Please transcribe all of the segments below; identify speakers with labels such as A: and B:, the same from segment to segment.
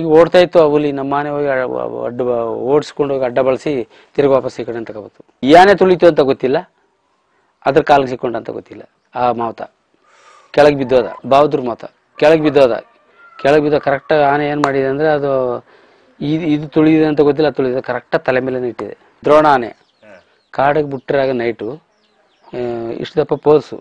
A: ಓಡ್ತಾ ಇತ್ತು ಆ ಹುಲಿ ನಮ್ಮ ಮನೆ ಹೋಗಿ ಅ- ಅ- ಅಡ್ಡ ಓಡಿಸ್ಕೊಂಡು ಹೋಗಿ ಅಡ್ಡ ಬಳಸಿ ತಿರುಗಿ ವಾಪಸ್ ಈ ಕಡೆ ತಗೋಬತ್ತು ಯಾನೆ ತುಳಿತು ಅಂತ ಗೊತ್ತಿಲ್ಲ ಅದ್ರ ಕಾಲಿಗೆ ಸಿಕ್ಕೊಂಡ ಅಂತ ಗೊತ್ತಿಲ್ಲ ಆ ಮಾವತ ಕೆಳಗೆ ಬಿದ್ದೋದ ಬಾವುದ್ರ ಮಾತ ಕೆಳಗೆ ಬಿದ್ದೋದ ಕೆಳಗೆ ಬಿದ್ದೋ ಕರೆಕ್ಟಾಗಿ ಆನೆ ಏನು ಮಾಡಿದೆ ಅಂದರೆ ಅದು ಇದು ಇದು ತುಳಿದಿದೆ ಅಂತ ಗೊತ್ತಿಲ್ಲ ತುಳಿದ ಕರೆಕ್ಟಾಗಿ ತಲೆ ಮೇಲೆ ಇಟ್ಟಿದೆ ದ್ರೋಣ ಆನೆ ಕಾಡಿಗೆ ಬಿಟ್ಟರಾಗ ನೈಟು ಇಷ್ಟು ದಪ್ಪ ಪೋಲ್ಸು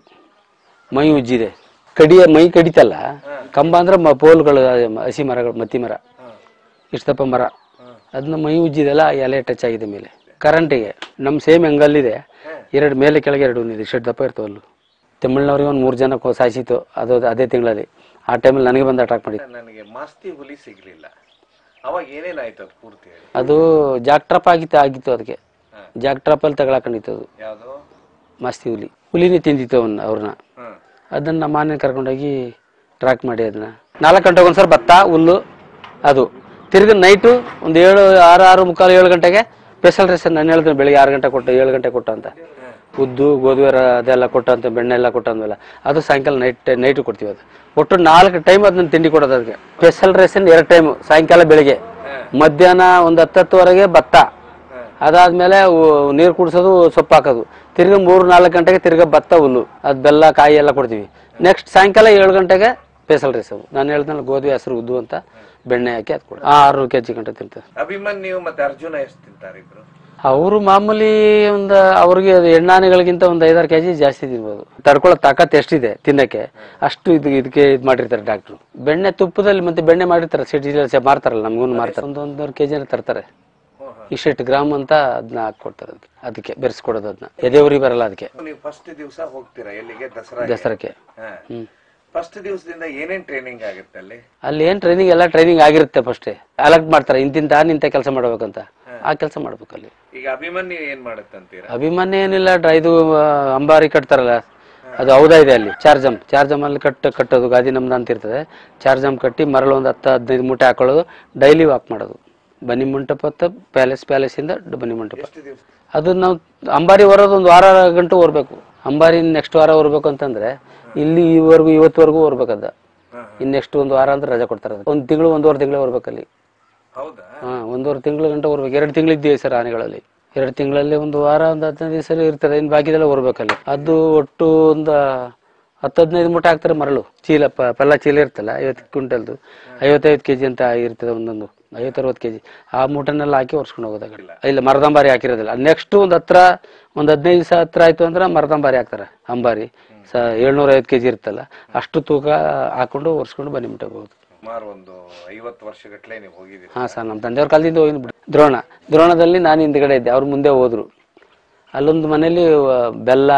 A: ಮೈ ಉಜ್ಜಿದೆ ಕಡಿಯ ಮೈ ಕಡಿತಲ್ಲ ಕಂಬ ಅಂದ್ರೆ ಮ ಪೋಲ್ಗಳು ಅದೇ ಮ- ಹಸಿ ಮರಗಳು ಮತ್ತಿ ಮರ ಇಷ್ಟು ದಪ್ಪ ಮರ ಅದನ್ನ ಮೈ ಉಜ್ಜಿದೆಲ್ಲ ಆ ಎಲೆ ಟಚ್ ಆಗಿದೆ ಮೇಲೆ ಕರೆಂಟಿಗೆ ನಮ್ಮ ಸೇಮ್ ಹೆಂಗಲ್ಲಿದೆ ಎರಡು ಮೇಲೆ ಕೆಳಗೆ ಎರಡು ಇದೆ ಇಷ್ಟು ದಪ್ಪ ಇರ್ತಾವಲ್ಲು ತಮಿಳ್ನವ್ರಿಗೆ ಒಂದು ಮೂರು ಜನ ಕೊ- ಸಾಯಿಸಿತ್ತು ಅದು ಅದೇ ತಿಂಗಳಲ್ಲಿ ಆ ಟೈಮಲ್ಲಿ ನನಗೆ ಬಂದು ಅಟ್ಯಾಕ್ ಮಾಡಿದ್ದು
B: ನನಗೆ ಮಾಸ್ತಿ ಹುಲಿ ಸಿಗ್ಲಿಲ್ಲ ಅವಾಗ ಏನೇನಾಯ್ತು ಅದು ಪೂರ್ತಿ ಹೇಳಿ
A: ಅದು ಜಾಕ್ ಟ್ರಾಪ್ ಆಗಿತ್ತು ಆಗಿತ್ತು ಅದಕ್ಕೆ ಜಾಕ್ ಟ್ರಾಪಲ್ಲಿ ತಗೊಳಕೊಂಡಿತ್ತು ಅದು
B: ಯಾವುದು
A: ಮಸ್ತಿ ಹುಲಿ ಹುಲಿನೇ ತಿಂದಿತ್ತು ಅವನ್ನ ಅವ್ರನ್ನ
B: ಹ್ಮ್
A: ಅದನ್ನ ನಮ್ಮ ಮನೆ ಕರ್ಕೊಂಡೋಗಿ ಟ್ರ್ಯಾಕ್ ಮಾಡಿ ಅದನ್ನ ನಾಲ್ಕು ಗಂಟೆಗೆ ಒಂದ್ಸಲ ಭತ್ತ ಹುಲ್ಲು ಅದು ತಿರ್ಗಿ ನೈಟು ಒಂದು ಏಳು ಆರು ಆರು ಮುಕ್ಕಾಲು ಏಳು ಗಂಟೆಗೆ ಸ್ಪೆಷಲ್ ರೇಸ್ ನಾನು ಹೇಳ್ತೀನಿ ಬೆಳಿಗ್ಗೆ ಆರು ಗಂಟೆ ಕೊಟ್ಟು ಏಳು ಗಂಟೆ ಕೊಟ್ಟು ಅಂತ ಉದ್ದು ಗೋಧಿ ರ- ಅದೆಲ್ಲ ಕೊಟ್ಟು ಅಂತ ಬೆಣ್ಣೆ ಎಲ್ಲ ಕೊಟ್ಟು ಅಂದ್ಮೇಲೆ ಅದು ಸಾಯಂಕಾಲ ನೈಟ್ ನೈಟು ಕೊಡ್ತೀವಿ ಅದು ಒಟ್ಟು ನಾಲ್ಕು ಟೈಮ್ ಅದನ್ನ ತಿಂಡಿ ಕೊಡೋದು ಅದಕ್ಕೆ ಸ್ಪೆಷಲ್ ರೇಷನ್ ಎರಡು ಟೈಮು ಸಾಯಂಕಾಲ ಬೆಳಿಗ್ಗೆ ಮಧ್ಯಾಹ್ನ ಒಂದು ಹತ್ತತ್ತುವರೆಗೆ ಭತ್ತ ಅದಾದ್ಮೇಲೆ ಉ- ನೀರು ಕುಡಿಸೋದು ಸೊಪ್ಪು ಹಾಕೋದು ತಿರ್ಗಿ ಮೂರು ನಾಲ್ಕು ಗಂಟೆಗೆ ತಿರ್ಗಿ ಭತ್ತ ಹುಲ್ಲು ಅದು ಬೆಲ್ಲ ಕಾಯಿ ಎಲ್ಲ ಕೊಡ್ತೀವಿ ನೆಕ್ಸ್ಟ್ ಸಾಯಂಕಾಲ ಏಳು ಗಂಟೆಗೆ ಸ್ಪೆಷಲ್ ರೈಸ್ ಅದು ನಾನು ಹೇಳ್ದಲ್ಲ ಗೋಧಿ ಹಸಿರು ಉದ್ದು ಅಂತ ಬೆಣ್ಣೆ ಹಾಕಿ ಅದು ಕೊಡ ಆರು ಕೆ ಜಿ ಗಂಟೆ ತಿಂತಾರೆ
B: ಅಭಿಮನ್ಯು ಮತ್ತೆ ಅರ್ಜುನ ಎಷ್ಟು ತಿಂತಾರೆ ಇಬ್ರು
A: ಅವರು ಮಾಮೂಲಿ ಒಂದು ಅವ್ರಿಗೆ ಅದು ಹೆಣ್ಣಾನೆಗಳಿಗಿಂತ ಒಂದು ಐದಾರು ಕೆ ಜಿ ಜಾಸ್ತಿ ತಿನ್ಬೋದು ತಡ್ಕೊಳ್ಳೋ ತಾಕತ್ ಎಷ್ಟಿದೆ ತಿನ್ನಕ್ಕೆ ಅಷ್ಟು ಇದು ಇದಕ್ಕೆ ಇದು ಮಾಡಿರ್ತಾರೆ ಡಾಕ್ಟ್ರು ಬೆಣ್ಣೆ ತುಪ್ಪದಲ್ಲಿ ಮತ್ತೆ ಬೆಣ್ಣೆ ಮಾಡಿರ್ತಾರೆ ಸಿಟಿ ಮಾರ್ತಾರಲ್ಲ ನಮಗೂ ಮಾರ್ತಾರೆ ಒಂದು ಒಂದೂವರೆ ಕೆ ಜಿನ ತರ್ತಾರೆ ಇಷ್ಟೆಷ್ಟು ಗ್ರಾಮ್ ಅಂತ ಅದನ್ನ ಹಾಕೊಡ್ತಾರೆ ಅದಕ್ಕೆ ಅದಕ್ಕೆ ಬೆರೆಸ್ಕೊಡೋದು ಅದನ್ನ ಎದೆವರಿ ಬರಲ್ಲ ಅದಕ್ಕೆ
B: ನೀವು ಫಸ್ಟ್ ದಿವಸ ಹೋಗ್ತೀರಾ ಎಲ್ಲಿಗೆ ದಸರಾ
A: ದಸರಾಕ್ಕೆ
B: ಹ್ಮ್ ಫಸ್ಟ್ ದಿವಸದಿಂದ ಏನೇನ್ ಟ್ರೈನಿಂಗ್ ಆಗುತ್ತೆ ಅಲ್ಲಿ
A: ಅಲ್ಲಿ ಏನ್ ಟ್ರೈನಿಂಗ್ ಎಲ್ಲ ಟ್ರೈನಿಂಗ್ ಆಗಿರುತ್ತೆ ಫಸ್ಟೇ ಅಲರ್ಟ್ ಮಾಡ್ತಾರೆ ಇಂತಿಂತ ನಿಂತ ಕೆಲಸ ಮಾಡ್ಬೇಕಂತ ಆ ಕೆಲಸ ಮಾಡ್ಬೇಕು ಅಲ್ಲಿ
B: ಈಗ ಅಭಿಮನ್ಯು ಏನ್ ಮಾಡುತ್ತಂತೀರಾ
A: ಅಭಿಮಾನ್ಯ ಏನಿಲ್ಲ ಡ್ರ- ಇದು ಆ, ಅಂಬಾರಿ ಕಟ್ತಾರಲ್ಲ ಅದು ಹೌದಾ ಇದೆ ಅಲ್ಲಿ ಚಾರ್ಜಮ್ ಚಾರ್ಜಮ್ ಅಲ್ಲಿ ಕಟ್ ಕಟ್ಟೋದು ಗಾದಿ ನಮ್ದು ಅಂತ ಇರ್ತದೆ ಚಾರ್ಜಮ್ ಕಟ್ಟಿ ಮರಳು ಒಂದು ಹತ್ತು ಹದಿನೈದು ಮೂಟೆ ಹಾಕೊಳ್ಳೋದು ಡೈಲಿ ವಾಕ್ ಮಾಡೋದು ಬನ್ನಿ ಮಂಟಪ ಪ್ಯಾಲೇಸ್ ಪ್ಯಾಲೇಸ್ ಇಂದ ಡ- ಬನ್ನಿ ಮಂಟಪ
B: ಎಷ್ಟು ದಿವಸ
A: ಅದು ನಾವು ಅಂಬಾರಿ ಹೊರೋದು ಒಂದು ವಾರ ಗಂಟು ಹೊರ್ಬೇಕು ಅಂಬಾರಿ ನೆಕ್ಸ್ಟ್ ವಾರ ಹೊರ್ಬೇಕು ಅಂತಂದ್ರೆ ಇಲ್ಲಿ ಈವರೆಗೂ ಇವತ್ತುವರೆಗೂ ಹೊರ್ಬೇಕದ ಇನ್ ನೆಕ್ಸ್ಟ್ ಒಂದು ವಾರ ಅಂದ್ರೆ ರಜೆ ಕೊಡ್ತಾರೆ ಅದಕ್ಕೆ. ಒಂದು ತಿಂಗಳು ಒಂದೂವರೆ ತಿಂಗಳು ಹೊರ್ಬೇಕಲ್ಲಿ
B: ಹೌದಾ
A: ಹಾ ಒಂದೂವರೆ ತಿಂಗಳು ಗಂಟೆ ಹೊರ್ಬೇಕು ಎರಡು ತಿಂಗಳಿದ್ದೀವಿ ಸರ್ ಆನೆಗಳಲ್ಲಿ ಎರಡು ತಿಂಗಳಲ್ಲಿ ಒಂದು ವಾರ ಒಂದು ಹದಿನೈದು ದಿವಸ ಇರ್ತದೆ ಇನ್ನು ಬಾಕಿದೆಲ್ಲ ಹೊರ್ಬೇಕಲ್ಲಿ ಅದು ಒಟ್ಟು ಒಂದು ಹತ್ತು ಹದಿನೈದು ಮೂಟೆ ಹಾಕ್ತಾರೆ ಮರಳು ಚೀಲ ಪ ಪಲ್ಲ ಚೀಲ ಇರ್ತಲ್ಲ ಐವತ್ತು ಕ್ವಿಂಟಲ್ದು ಐವತ್ತೈದು ಕೆಜಿ ಅಂತ ಇರ್ತದೆ ಒಂದೊಂದು ಐವತ್ತು ಅರವತ್ತು ಕೆಜಿ ಆ ಮೂಟನೆಲ್ಲ ಹಾಕಿ ಒರ್ಸ್ಕೊಂಡು ಹೋಗೋದು ಆ ಕಡೆ. ಇಲ್ಲ ಮರದಂಬಾರಿ ಹಾಕಿರೋದಿಲ್ಲ ನೆಕ್ಸ್ಟ್ ಒಂದು ಹತ್ರ ಒಂದು ಹದಿನೈದು ದಿವಸ ಹತ್ರ ಆಯ್ತು ಅಂದ್ರೆ ಮರದಂಬಾರಿ ಹಾಕ್ತಾರೆ ಅಂಬಾರಿ ಸ ಏಳ್ನೂರ ಐವತ್ತು ಕೆಜಿ ಇರ್ತಲ್ಲ ಅಷ್ಟು ತೂಕ ಹಾಕೊಂಡು ಒರ್ಸ್ಕೊಂಡು ಬನ್ನಿ ಮುಟ್ಟಬಹುದು
B: ಸುಮಾರು ಒಂದು ಐವತ್ತು ವರ್ಷಗಟ್ಲೆ ನೀವು ಹೋಗಿದ್ದೀರಿ
A: ಹಾ ಸರ್ ನಮ್ಮ ತಂದೆಯವ್ರ ಕಾಲದಿಂದ ಹೋಗಿದ್ದು ಬಿಡಿ ದ್ರೋಣ ದ್ರೋಣದಲ್ಲಿ ನಾನು ಹಿಂದ್ಗಡೆ ಇದ್ದೆ ಅವ್ರು ಮುಂದೆ ಹೋದ್ರು ಅಲ್ಲೊಂದು ಮನೇಲಿ ಆ, ಬೆಲ್ಲ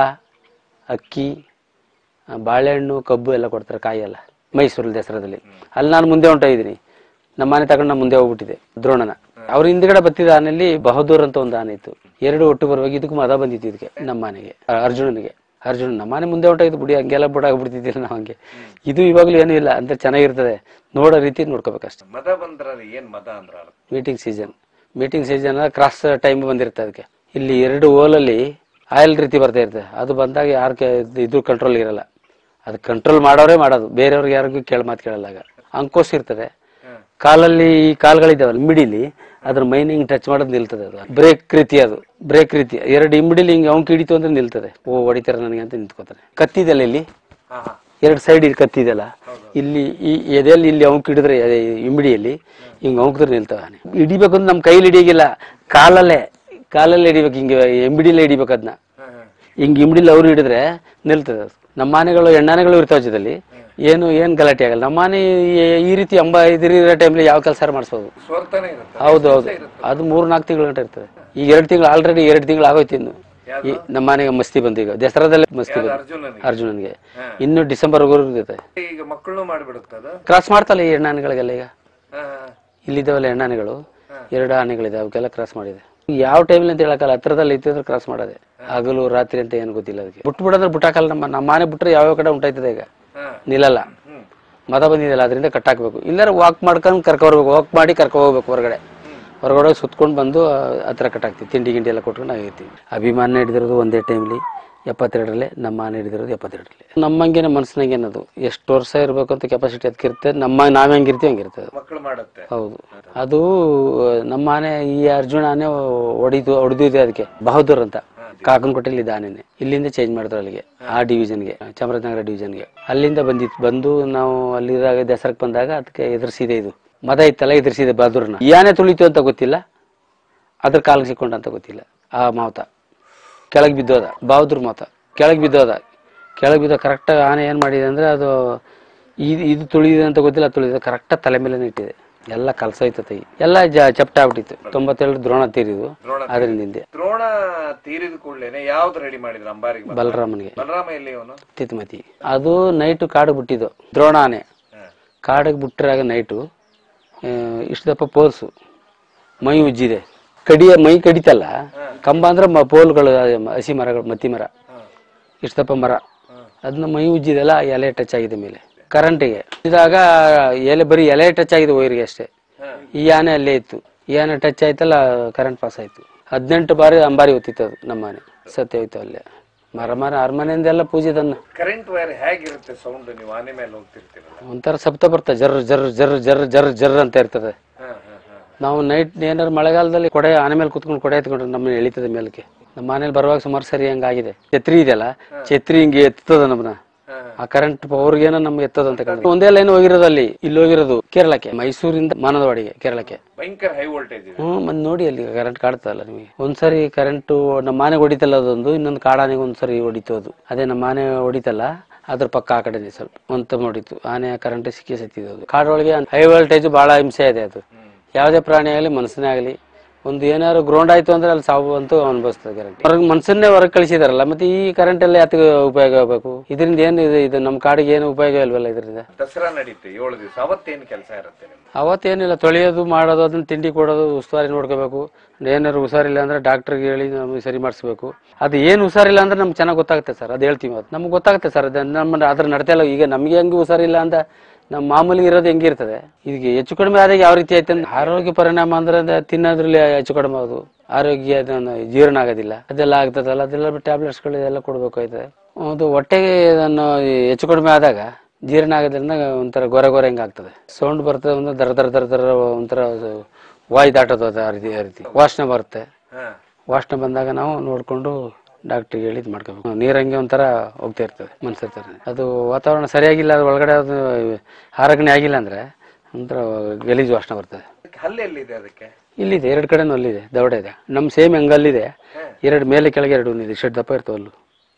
A: ಅಕ್ಕಿ ಆ, ಬಾಳೆಹಣ್ಣು ಕಬ್ಬು ಎಲ್ಲ ಕೊಡ್ತಾರೆ ಕಾಯಿ ಎಲ್ಲ ಮೈಸೂರಲ್ಲಿ ದಸರಾದಲ್ಲಿ ಅಲ್ಲಿ ನಾನು ಮುಂದೆ ಹೊಂಟೋಗಿದ್ದೀನಿ ನಮ್ಮ ಮನೆ ತಗೊಂಡು ನಾನು ಮುಂದೆ ಹೋಗ್ಬಿಟ್ಟಿದೆ ದ್ರೋಣನ ಅವ್ರ ಹಿಂದ್ಗಡೆ ಬತ್ತಿದ ಆನೆಯಲ್ಲಿ ಬಹದ್ದೂರ್ ಅಂತ ಒಂದು ಆನೆ ಇತ್ತು ಎರಡು ಒಟ್ಟು ಬರುವಾಗ ಇದಕ್ಕೂ ಮದ ಬಂದಿತ್ತು ಇದಕ್ಕೆ ನಮ್ಮ ಮನೆಗೆ ಆ, ಅರ್ಜುನನಿಗೆ ಅರ್ಜುನ ನಮ್ಮ ಮನೆ ಮುಂದೆ ಹೊಂಟೋಗಿದ್ದು ಬಿಡಿ ಹಂಗೆಲ್ಲ ಬಿಡಾಗ್ಬಿಡ್ತಿದ್ದಿಲ್ಲ ನಾವು ಹಂಗೆ ಇದು ಇವಾಗಲೂ ಏನೂ ಇಲ್ಲ ಅಂತ ಚೆನ್ನಾಗಿರ್ತದೆ ನೋಡೋ ರೀತಿ ನೋಡ್ಕೋಬೇಕಷ್ಟೆ
B: ಮದ ಬಂದ್ರಲ್ಲಿ ಏನ್ ಮದ ಅಂದ್ರ ಅರ್ಥ?
A: Meeting season meeting season cross time ಬಂದಿರುತ್ತೆ ಅದಕ್ಕೆ ಇಲ್ಲಿ ಎರಡು ಓಲಲ್ಲಿ ಆಯಿಲ್ ರೀತಿ ಬರ್ತಾ ಇರ್ತದೆ ಅದು ಬಂದಾಗ ಯಾರು ಇದು ಕಂಟ್ರೋಲ್ ಇರಲ್ಲ ಅದು ಕಂಟ್ರೋಲ್ ಮಾಡೋರೇ ಮಾಡೋದು ಬೇರೆಯವ್ರಿಗೆ ಯಾರಿಗೂ ಕೇಳ ಮಾತು ಕೇಳಲ್ಲ ಆಗ ಅಂಕೋಸ್ ಇರ್ತದೆ ಕಾಲಲ್ಲಿ ಈ ಕಾಲ್ಗಳಿದ್ದಾವಲ್ಲ ಮಿಡಿಲಿ ಅದ್ರ ಮೈನ್ ಹಿಂಗ್ ಟಚ್ ಮಾಡೋದು ನಿಲ್ತದೆ ಅದು ಬ್ರೇಕ್ ರೀತಿ ಅದು ಬ್ರೇಕ್ ರೀತಿ ಎರಡು ಇಮಿಡಿಲಿ ಹಿಂಗೆ ಅವ್ನ್ ಹಿಡಿತು ಅಂದ್ರೆ ನಿಲ್ತದೆ ಓ ಹೊಡಿತಾರೆ ನನಗೆ ಅಂತ ನಿಂತ್ಕೋತಾರೆ ಕತ್ತಿದೆಲ್ಲ ಇಲ್ಲಿ
B: ಹಾ ಹಾ
A: ಎರಡು ಸೈಡ್ ಇಲ್ಲಿ ಕತ್ತಿದೆಲ್ಲ ಇಲ್ಲಿ ಈ ಎದೆಯಲ್ಲಿ ಇಲ್ಲಿ ಅವ್ಕ್ ಹಿಡಿದ್ರೆ ಎದೆ ಇಮಿಡಿಯಲ್ಲಿ ಹಿಂಗ್ ಅವ್ಕಿದ್ರೆ ನಿಲ್ತವೆ ಆನೆ ಹಿಡಿಬೇಕು ಅಂತ ನಮ್ಮ ಕೈಲಿ ಹಿಡಿಯಂಗಿಲ್ಲ ಕಾಲಲ್ಲೇ ಕಾಲಲ್ಲೇ ಹಿಡಿಬೇಕು ಹಿಂಗೆ ಎಂಬಿಡಿಲೇ ಹಿಡಿಬೇಕು ಅದನ್ನ ಹಿಂಗ್ ಇಮಿಡಿಲಿ ಅವ್ರು ಹಿಡಿದ್ರೆ ನಿಲ್ತದೆ ಅದು ನಮ್ಮ ಆನೆಗಳು ಹೆಣ್ಣಾನೆಗಳು ಇರ್ತಾವ ಜೊತೆಲಿ ಏನು ಏನ್ ಗಲಾಟೆ ಆಗಲ್ಲ ನಮ್ಮ ಆನೆ ಈ- ಈ ರೀತಿ ಅಂಬ ಇದಿರೋ ಟೈಮ್ಲಿ ಯಾವ ಕೆಲಸ ಮಾಡಿಸ್ಬೋದು
B: ಸೋರ್ತಾನೆ ಇರುತ್ತೆ
A: ಹೌದು ಹೌದು ಅದು ಮೂರು ನಾಲ್ಕು ತಿಂಗಳು ಗಂಟೆ ಇರ್ತದೆ ಈಗ ಎರಡು ತಿಂಗಳು ಆಲ್ರೆಡಿ ಎರಡು ತಿಂಗಳು ಆಗೋಯ್ತು ಇನ್ನು ಈ ನಮ್ಮ ಮನೆಗೆ ಮಸ್ತಿ ಬಂತು ಈಗ ದಸರಾದಲ್ಲೇ ಮಸ್ತಿ ಬಂತು
B: ಅರ್ಜುನನಿಗೆ
A: ಅರ್ಜುನನ್ಗೆ ಇನ್ನು ಡಿಸೆಂಬರ್ವರೆಗೂ ಇರ್ತದೆ
B: ಈಗ ಮಕ್ಕಳು ಮಾಡ್ಬಿಡುತ್ತೆ ಅದು
A: ಕ್ರಾಸ್ ಮಾಡ್ತಲ್ಲ ಈ ಹೆಣ್ಣಾನೆಗಳಿಗೆಲ್ಲ ಈಗ
B: ಹಾ, ಹಾ.
A: ಇಲ್ಲಿದ್ದಾವಲ್ಲ ಹೆಣ್ಣಾನೆಗಳು ಎರಡು ಆನೆಗಳಿದೆ ಅವಕ್ಕೆಲ್ಲ ಕ್ರಾಸ್ ಮಾಡಿದೆ ಯಾವ ಟೈಮಲ್ಲಿ ಅಂತ ಹೇಳಕ್ಕಲ್ಲ ಹತ್ರದಲ್ಲಿ ಇತ್ತಿದ್ರೆ ಕ್ರಾಸ್ ಮಾಡೋದೆ ಹಗಲು ರಾತ್ರಿ ಅಂತ ಏನು ಗೊತ್ತಿಲ್ಲ ಅದಕ್ಕೆ ಬಿಟ್ಟು ಬಿಡೋದ್ರೆ ಬಿಟ್ಟಾಕಲ್ಲ ನಮ್ಮ ನಮ್ಮ ಆನೆ ಬಿಟ್ರೆ ಯಾವ್ಯಾವ ಕಡೆ ಉಂಟಾಯ್ತದೆ ಈಗ
B: ಹಾ.
A: ನಿಲ್ಲಲ್ಲ ಮದ ಬಂದಿದೆಯಲ್ಲ ಅದರಿಂದ ಕಟ್ಟಾಕ್ಬೇಕು ಇಲ್ಲಾರ ವಾಕ್ ಮಾಡ್ಕೊಂಡು ಕರ್ಕೊ ಬರ್ಬೇಕು ವಾಕ್ ಮಾಡಿ ಕರ್ಕೊ ಹೋಗ್ಬೇಕು ಹೊರಗಡೆ ಹೊರಗಡೆ ಸುತ್ಕೊಂಡು ಬಂದು ಆ, ಹತ್ರ ಕಟ್ಟಾಗ್ತೀವಿ ತಿಂಡಿ ಗಿಂಡಿ ಎಲ್ಲ ಕೊಟ್ಕೊಂಡು ಆಗಿರ್ತೀವಿ ಅಭಿಮಾನ ಹಿಡಿದಿರೋದು ಒಂದೇ ಟೈಮ್ಲಿ ಎಪ್ಪತ್ತೆರಡರಲ್ಲೇ ನಮ್ಮ ಆನೆ ಹಿಡಿದಿರೋದು ಎಪ್ಪತ್ತೆರಡರಲ್ಲಿ ನಮ್ಮಂಗೇನೆ ಮನಸ್ಸಿನಾಗೆ ಏನದು ಎಷ್ಟು ವರ್ಷ ಇರಬೇಕು ಅಂತ ಕೆಪಾಸಿಟಿ ಅದಕ್ಕಿರುತ್ತೆ ನಮ್ಮ ನಾವು ಹೆಂಗಿರ್ತೀವಿ ಹಂಗಿರ್ತದೆ
B: ಮಕ್ಕಳು ಮಾಡುತ್ತೆ
A: ಹೌದು ಅದು ನಮ್ಮ ಆನೆ ಈ ಅರ್ಜುನ ಆನೆ ಹೊಡಿದು ಹೊಡೆದಿದೆ ಅದಕ್ಕೆ ಬಹದ್ದೂರ್ ಅಂತ ಕಾಕನಕೋಟೆಯಲ್ಲಿ ಇದೆ ಆನೆನೆ ಇಲ್ಲಿಂದ ಚೇಂಜ್ ಮಾಡಿದ್ರು ಅಲ್ಲಿಗೆ ಆ ಡಿವಿಷನ್ಗೆ ಚಾಮರಾಜನಗರ ಡಿವಿಷನ್ಗೆ ಅಲ್ಲಿಂದ ಬಂದಿತ್ತು ಬಂದು ನಾವು ಅಲ್ಲಿದಾಗ ದಸರಕ್ಕೆ ಬಂದಾಗ ಅದಕ್ಕೆ ಎದುರಿಸಿದೆ ಇದು ಮದ ಇತ್ತಲ್ಲ ಎದುರಿಸಿದೆ ಬಹದ್ದೂರ್ನ ಈ ಆನೆ ತುಳಿತು ಅಂತ ಗೊತ್ತಿಲ್ಲ ಅದ್ರ ಕಾಲಿಗೆ ಸಿಕ್ಕೊಂಡ ಅಂತ ಗೊತ್ತಿಲ್ಲ ಆ ಮಾವತ ಕೆಳಗೆ ಬಿದ್ದೋದ ಬಹದ್ದೂರ್ ಮಾವತ ಕೆಳಗೆ ಬಿದ್ದೋದ ಕೆಳಗೆ ಬಿದ್ದ ಕರೆಕ್ಟಾಗಿ ಆನೆ ಏನು ಮಾಡಿದೆ ಅಂದರೆ ಅದು ಇದು ಇದು ತುಳಿದಿದೆ ಅಂತ ಗೊತ್ತಿಲ್ಲ ತುಳಿದ ಕರೆಕ್ಟಾಗಿ ತಲೆ ಮೇಲೆ ಇಟ್ಟಿದೆ ಎಲ್ಲ ಕಲ್ಸೋಯ್ತತೆ ಎಲ್ಲ ಜ ಚಪ್ಟ ಆಗ್ಬಿಟ್ಟಿತ್ತು ತೊಂಬತ್ತೇಳು ದ್ರೋಣ ತೀರಿದು
B: ದ್ರೋಣ
A: ಅದರಿಂದ ಹಿಂದೆ
B: ದ್ರೋಣ ತೀರಿದ ಕೂಡಲೇನೆ ಯಾವ್ದು ರೆಡಿ ಮಾಡಿದ್ರು ಅಂಬಾರಿಗೆ ಬಂದ?
A: ಬಲರಾಮನಿಗೆ
B: ಬಲರಾಮ ಎಲ್ಲಿ ಅವನು
A: ತಿತ್ಮತಿ ಅದು ನೈಟು ಕಾಡು ಬಿಟ್ಟಿದ್ದು ದ್ರೋಣ ಆನೆ
B: ಹ.
A: ಕಾಡಿಗೆ ಬಿಟ್ಟಿರಾಗ ನೈಟು ಇಷ್ಟು ದಪ್ಪ ಪೋಲ್ಸು ಮೈ ಉಜ್ಜಿದೆ ಕಡಿಯ ಮೈ ಕಡಿತಲ್ಲ ಕಂಬ ಅಂದ್ರೆ ಮ- ಪೋಲ್ಗಳು ಅದೇ ಮ- ಹಸಿ ಮರಗಳು ಮತ್ತಿ ಮರ ಇಷ್ಟು ದಪ್ಪ ಮರ ಅದನ್ನ ಮೈ ಉಜ್ಜಿದೆಲ್ಲ ಎಲೆ ಟಚ್ ಆಗಿದೆ ಮೇಲೆ ಕರೆಂಟಿಗೆ ಇದಾಗ ಎಲೆ ಬರೀ ಎಲೆ ಟಚ್ ಆಗಿದೆ ವೈರ್ಗೆ ಅಷ್ಟೇ ಈ ಆನೆ ಅಲ್ಲೇ ಇತ್ತು ಈ ಆನೆ ಟಚ್ ಆಯ್ತಲ್ಲ ಕರೆಂಟ್ ಪಾಸ್ ಆಯ್ತು ಹದಿನೆಂಟು ಬಾರಿ ಅಂಬಾರಿ ಹೊತ್ತಿತ್ತು ಅದು ನಮ್ಮ ಆನೆ ಸತ್ಯ ಹೋಯ್ತು ಅಲ್ಲೇ ಮರ ಮರ ಅರಮನೆಯಿಂದೆಲ್ಲ ಪೂಜೆ ತನ್ನ
B: ಕರೆಂಟ್ ವೈರ್ ಹೇಗಿರುತ್ತೆ ಸೌಂಡ್ ನೀವು ಆನೆ ಮೇಲೆ ಹೋಗ್ತಿರ್ತೀರಲ್ಲ
A: ಒಂಥರ ಶಬ್ದ ಬರ್ತದೆ ಜರ್ ಜರ್ ಜರ್ ಜರ್ ಜರ್ ಜರ್ ಅಂತ ಇರ್ತದೆ
B: ಹ, ಹ, ಹ.
A: ನಾವು ನೈಟ್ ಏನಾದ್ರು ಮಳೆಗಾಲದಲ್ಲಿ ಕೊಡೆ ಆನೆ ಮೇಲೆ ಕುತ್ಕೊಂಡು ಕೊಡೆ ಎತ್ಕೊಂಡ್ರೆ ನಮ್ಮನ್ನ ಎಳಿತದೆ ಮೇಲಕ್ಕೆ ನಮ್ಮ ಮನೇಲಿ ಬರುವಾಗ ಸುಮಾರು ಸರಿ ಹಂಗಾಗಿದೆ ಛತ್ರಿ ಇದೆಯಲ್ಲ ಛತ್ರಿ ಹಿಂಗೆ ಎತ್ತದ ನಮ್ಮನ್ನ
B: ಹ,
A: ಆ ಕರೆಂಟ್ ಪವರ್ಗೇನೋ ನಮ್ಗೆ ಎತ್ತದ ಅಂತ ಕಾಣ್ತದೆ ಒಂದೇ ಲೈನ್ ಹೋಗಿರೋದು ಅಲ್ಲಿ ಇಲ್ಲಿ ಹೋಗಿರೋದು ಕೇರಳಕ್ಕೆ ಮೈಸೂರಿಂದ ಮಾನದವಾಡಿಗೆ ಕೇರಳಕ್ಕೆ
B: ಭಯಂಕರ ಹೈ ವೋಲ್ಟೇಜ್ ಇದೆ
A: ಹ್ಮ್ ಮತ್ತೆ ನೋಡಿ ಅಲ್ಲಿ ಕರೆಂಟ್ ಕಾಡ್ತದಲ್ಲ ನಿಮಗೆ ಒಂದ್ಸರಿ ಕರೆಂಟ್ ನಮ್ಮ ಮನೆ ಹೊಡಿತಲ್ಲ ಅದೊಂದು ಇನ್ನೊಂದು ಕಾಡಾನೆಗೆ ಒಂದ್ಸರಿ ಹೊಡಿತು ಅದು ಅದೇ ನಮ್ಮ ಮನೆ ಹೊಡಿತಲ್ಲ ಅದ್ರ ಪಕ್ಕ ಆ ಕಡೆನೆ ಸ್ವಲ್ಪ ಒಂತ ಹೊಡಿತು ಆನೆ ಕರೆಂಟ್ ಸಿಕ್ಕಿ ಸತ್ತಿದೆ ಅದು ಕಾಡೊಳಗೆ ಹೈ ವೋಲ್ಟೇಜ್ ಬಹಳ ಹಿಂಸೆ ಇದೆ ಅದು ಯಾವುದೇ ಪ್ರಾಣಿ ಆಗಲಿ ಮನುಷ್ಯನೇ ಆಗಲಿ ಒಂದು ಏನಾದ್ರು ಗ್ರೌಂಡ್ ಆಯ್ತು ಅಂದ್ರೆ ಅಲ್ಲಿ ಸಾವು ಅಂತೂ ಅನುಭವಿಸ್ತದೆ ಕರೆಂಟ್ ಹೊರಗೆ ಮನುಷ್ಯನ್ನೇ ಹೊರಗೆ ಕಳಿಸಿದಾರಲ್ಲ ಮತ್ತೆ ಈ ಕರೆಂಟ್ ಎಲ್ಲ ಯಾತಕ್ಕೆ ಉಪಯೋಗ ಆಗಬೇಕು ಇದರಿಂದ ಏನು ಇದು ಇದು ನಮ್ಮ ಕಾಡಿಗೆ ಏನು ಉಪಯೋಗ ಇಲ್ವಲ್ಲ ಇದರಿಂದ
B: ದಸರಾ ನಡೀತೆ ಏಳು ದಿವಸ ಅವತ್ತೇನು ಕೆಲಸ ಇರುತ್ತೆ ನಿಮ್ದು
A: ಅವತ್ತೇನಿಲ್ಲ ತೊಳೆಯೋದು ಮಾಡೋದು ಅದನ್ನ ತಿಂಡಿ ಕೊಡೋದು ಉಸ್ತುವಾರಿ ನೋಡ್ಕೋಬೇಕು ಏನಾದ್ರು ಹುಷಾರಿಲ್ಲ ಅಂದ್ರೆ ಡಾಕ್ಟ್ರಿಗೆ ಹೇಳಿ ನಮಗೆ ಸರಿ ಮಾಡಿಸ್ಬೇಕು ಅದು ಏನು ಹುಷಾರಿಲ್ಲ ಅಂದ್ರೆ ನಮ್ಗೆ ಚೆನ್ನಾಗಿ ಗೊತ್ತಾಗುತ್ತೆ ಸರ್ ಅದು ಹೇಳ್ತೀವಿ ಅದು ನಮ್ಗೆ ಗೊತ್ತಾಗುತ್ತೆ ಸರ್ ಅದು ನಮ್ಮ ಅದ್ರ ನಡತೆ ಇಲ್ಲ ಈಗ ನಮಗೆ ಹೆಂಗೆ ಹುಷಾರಿಲ್ಲ ಅಂತ ನಮ್ಮ ಮಾಮೂಲಿ ಇರೋದು ಹೆಂಗಿರ್ತದೆ ಇದಕ್ಕೆ ಹೆಚ್ಚು ಕಡಿಮೆ ಆದಾಗ ಯಾವ ರೀತಿ ಆಯ್ತು ಅಂದ್ರೆ ಆರೋಗ್ಯ ಪರಿಣಾಮ ಅಂದ್ರೆ ಅದು ತಿನ್ನೋದ್ರಲ್ಲಿ ಹೆಚ್ಚು ಕಡಿಮೆ ಆಗೋದು ಆರೋಗ್ಯ ಅದನ್ನ ಜೀರ್ಣ ಆಗೋದಿಲ್ಲ ಅದೆಲ್ಲ ಆಗ್ತದಲ್ಲ ಅದೆಲ್ಲ ಟ್ಯಾಬ್ಲೆಟ್ಸ್ಗಳು ಇದೆಲ್ಲ ಕೊಡ್ಬೇಕು ಆಯ್ತದೆ ಅದು ಹೊಟ್ಟೆಗೆ ಅದನ್ನು ಹೆಚ್ಚು ಕಡಿಮೆ ಆದಾಗ ಜೀರ್ಣ ಆಗೋದ್ರಿಂದ ಒಂಥರ ಗೊರೆ ಗೊರೆ ಹಿಂಗೆ ಆಗ್ತದೆ ಸೌಂಡ್ ಬರ್ತದೆ ಒಂದು ದರ ದರ ದರ ದರ ಒಂಥರ ಅದು ವಾಯು ದಾಟೋದು ಅದು ಆ ರೀತಿ ಆ ರೀತಿ ವಾಸನೆ ಬರುತ್ತೆ
B: ಹ
A: ವಾಸನೆ ಬಂದಾಗ ನಾವು ನೋಡಿಕೊಂಡು ಡಾಕ್ಟ್ರಿಗೆ ಹೇಳಿ ಇದು ಮಾಡ್ಕೋಬೇಕು ನೀರಂಗೆ ಒಂಥರ ಹೋಗ್ತಾ ಇರ್ತದೆ ಮನ್ಸು ಇರ್ತದೆ ಅದು ವಾತಾವರಣ ಸರಿಯಾಗಿಲ್ಲ ಅದು ಒಳಗಡೆ ಅದು ಆರಗಣೆ ಆಗಿಲ್ಲ ಅಂದರೆ ಒಂಥರ ಗಲೀಜು ವಾಸನೆ ಬರ್ತದೆ
B: ಅದಕ್ಕೆ ಹಲ್ಲು ಎಲ್ಲಿದೆ ಅದಕ್ಕೆ
A: ಇಲ್ಲಿದೆ ಎರಡು ಕಡೆನೂ ಅಲ್ಲಿದೆ ದವಡೆ ಇದೆ ನಮ್ಮ ಸೇಮ್ ಹೆಂಗಲ್ಲಿದೆ ಎರಡು ಮೇಲೆ ಕೆಳಗೆ ಎರಡು ಇದೆ ಶೆಡ್ ದಪ್ಪ ಇರ್ತವೆ ಅಲ್ಲೂ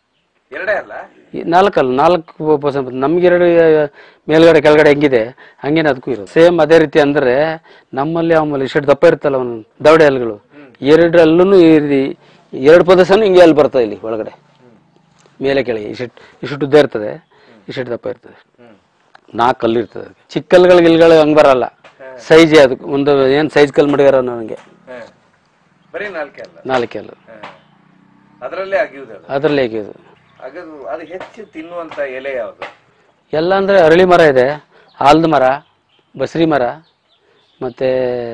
B: ಎರಡೇ ಅಲ್ಲ
A: ಈ ನಾಲ್ಕಲ್ಲ ನಾಲ್ಕು ಪರ್ಸೆಂಟ್ ನಮ್ಗೆ ಎರಡು ಮೇಲ್ಗಡೆ ಕೆಳಗಡೆ ಹೆಂಗಿದೆ ಹಂಗೇನೆ ಅದಕ್ಕೂ ಇರೋದು ಸೇಮ್ ಅದೇ ರೀತಿ ಅಂದ್ರೆ ನಮ್ಮಲ್ಲಿ ಆಮೇಲೆ ಇಷ್ಟು ದಪ್ಪ ಇರುತ್ತಲ್ಲ ಅವನು ದವಡೆ ಹಲ್ಗಳು ಎರಡರಲ್ಲೂ ಎರಡು ಪದಸನು ಹಿಂಗೆ ಅಲ್ಲಿ ಬರ್ತದೆ ಇಲ್ಲಿ ಒಳಗಡೆ ಮೇಲೆ ಕೆಳಗೆ ಇಷ್ಟು ಇಷ್ಟು ಉದ್ದ ಇರ್ತದೆ ಇಷ್ಟು ದಪ್ಪ ಇರ್ತದೆ
B: ಹ್ಮ್
A: ನಾಲ್ಕು ಕಲ್ಲು ಇರ್ತದೆ ಅದಕ್ಕೆ. ಚಿಕ್ಕ ಕಲ್ಲುಗಳು ಗಿಲ್ಗಳು ಹಂಗೆ ಬರಲ್ಲ ಸೈಜೇ ಅದಕ್ಕೆ ಒಂದು ಏನು ಸೈಜ್ ಕಲ್ಲು ಮಾಡಿದಾರ ನನಗೆ
B: ಹ. ಬರೀ ನಾಲ್ಕೆ ಅಲ್ಲ
A: ನಾಲ್ಕು ಕಲ್ಲು
B: ಹ. ಅದರಲ್ಲೇ ಅಗಿಯುವುದು ಅದು
A: ಅದರಲ್ಲಿ ಹೇಗೆ ಇದು
B: ಅಗದು ಅದು ಹೆಚ್ಚು ತಿನ್ನುವಂತ ಎಲೆ ಯಾವುದು
A: ಎಲ್ಲ ಅಂದರೆ ಅರಳಿ ಮರ ಇದೆ ಆಲದ ಮರ ಬಸ್ರಿ ಮರ ಮತ್ತು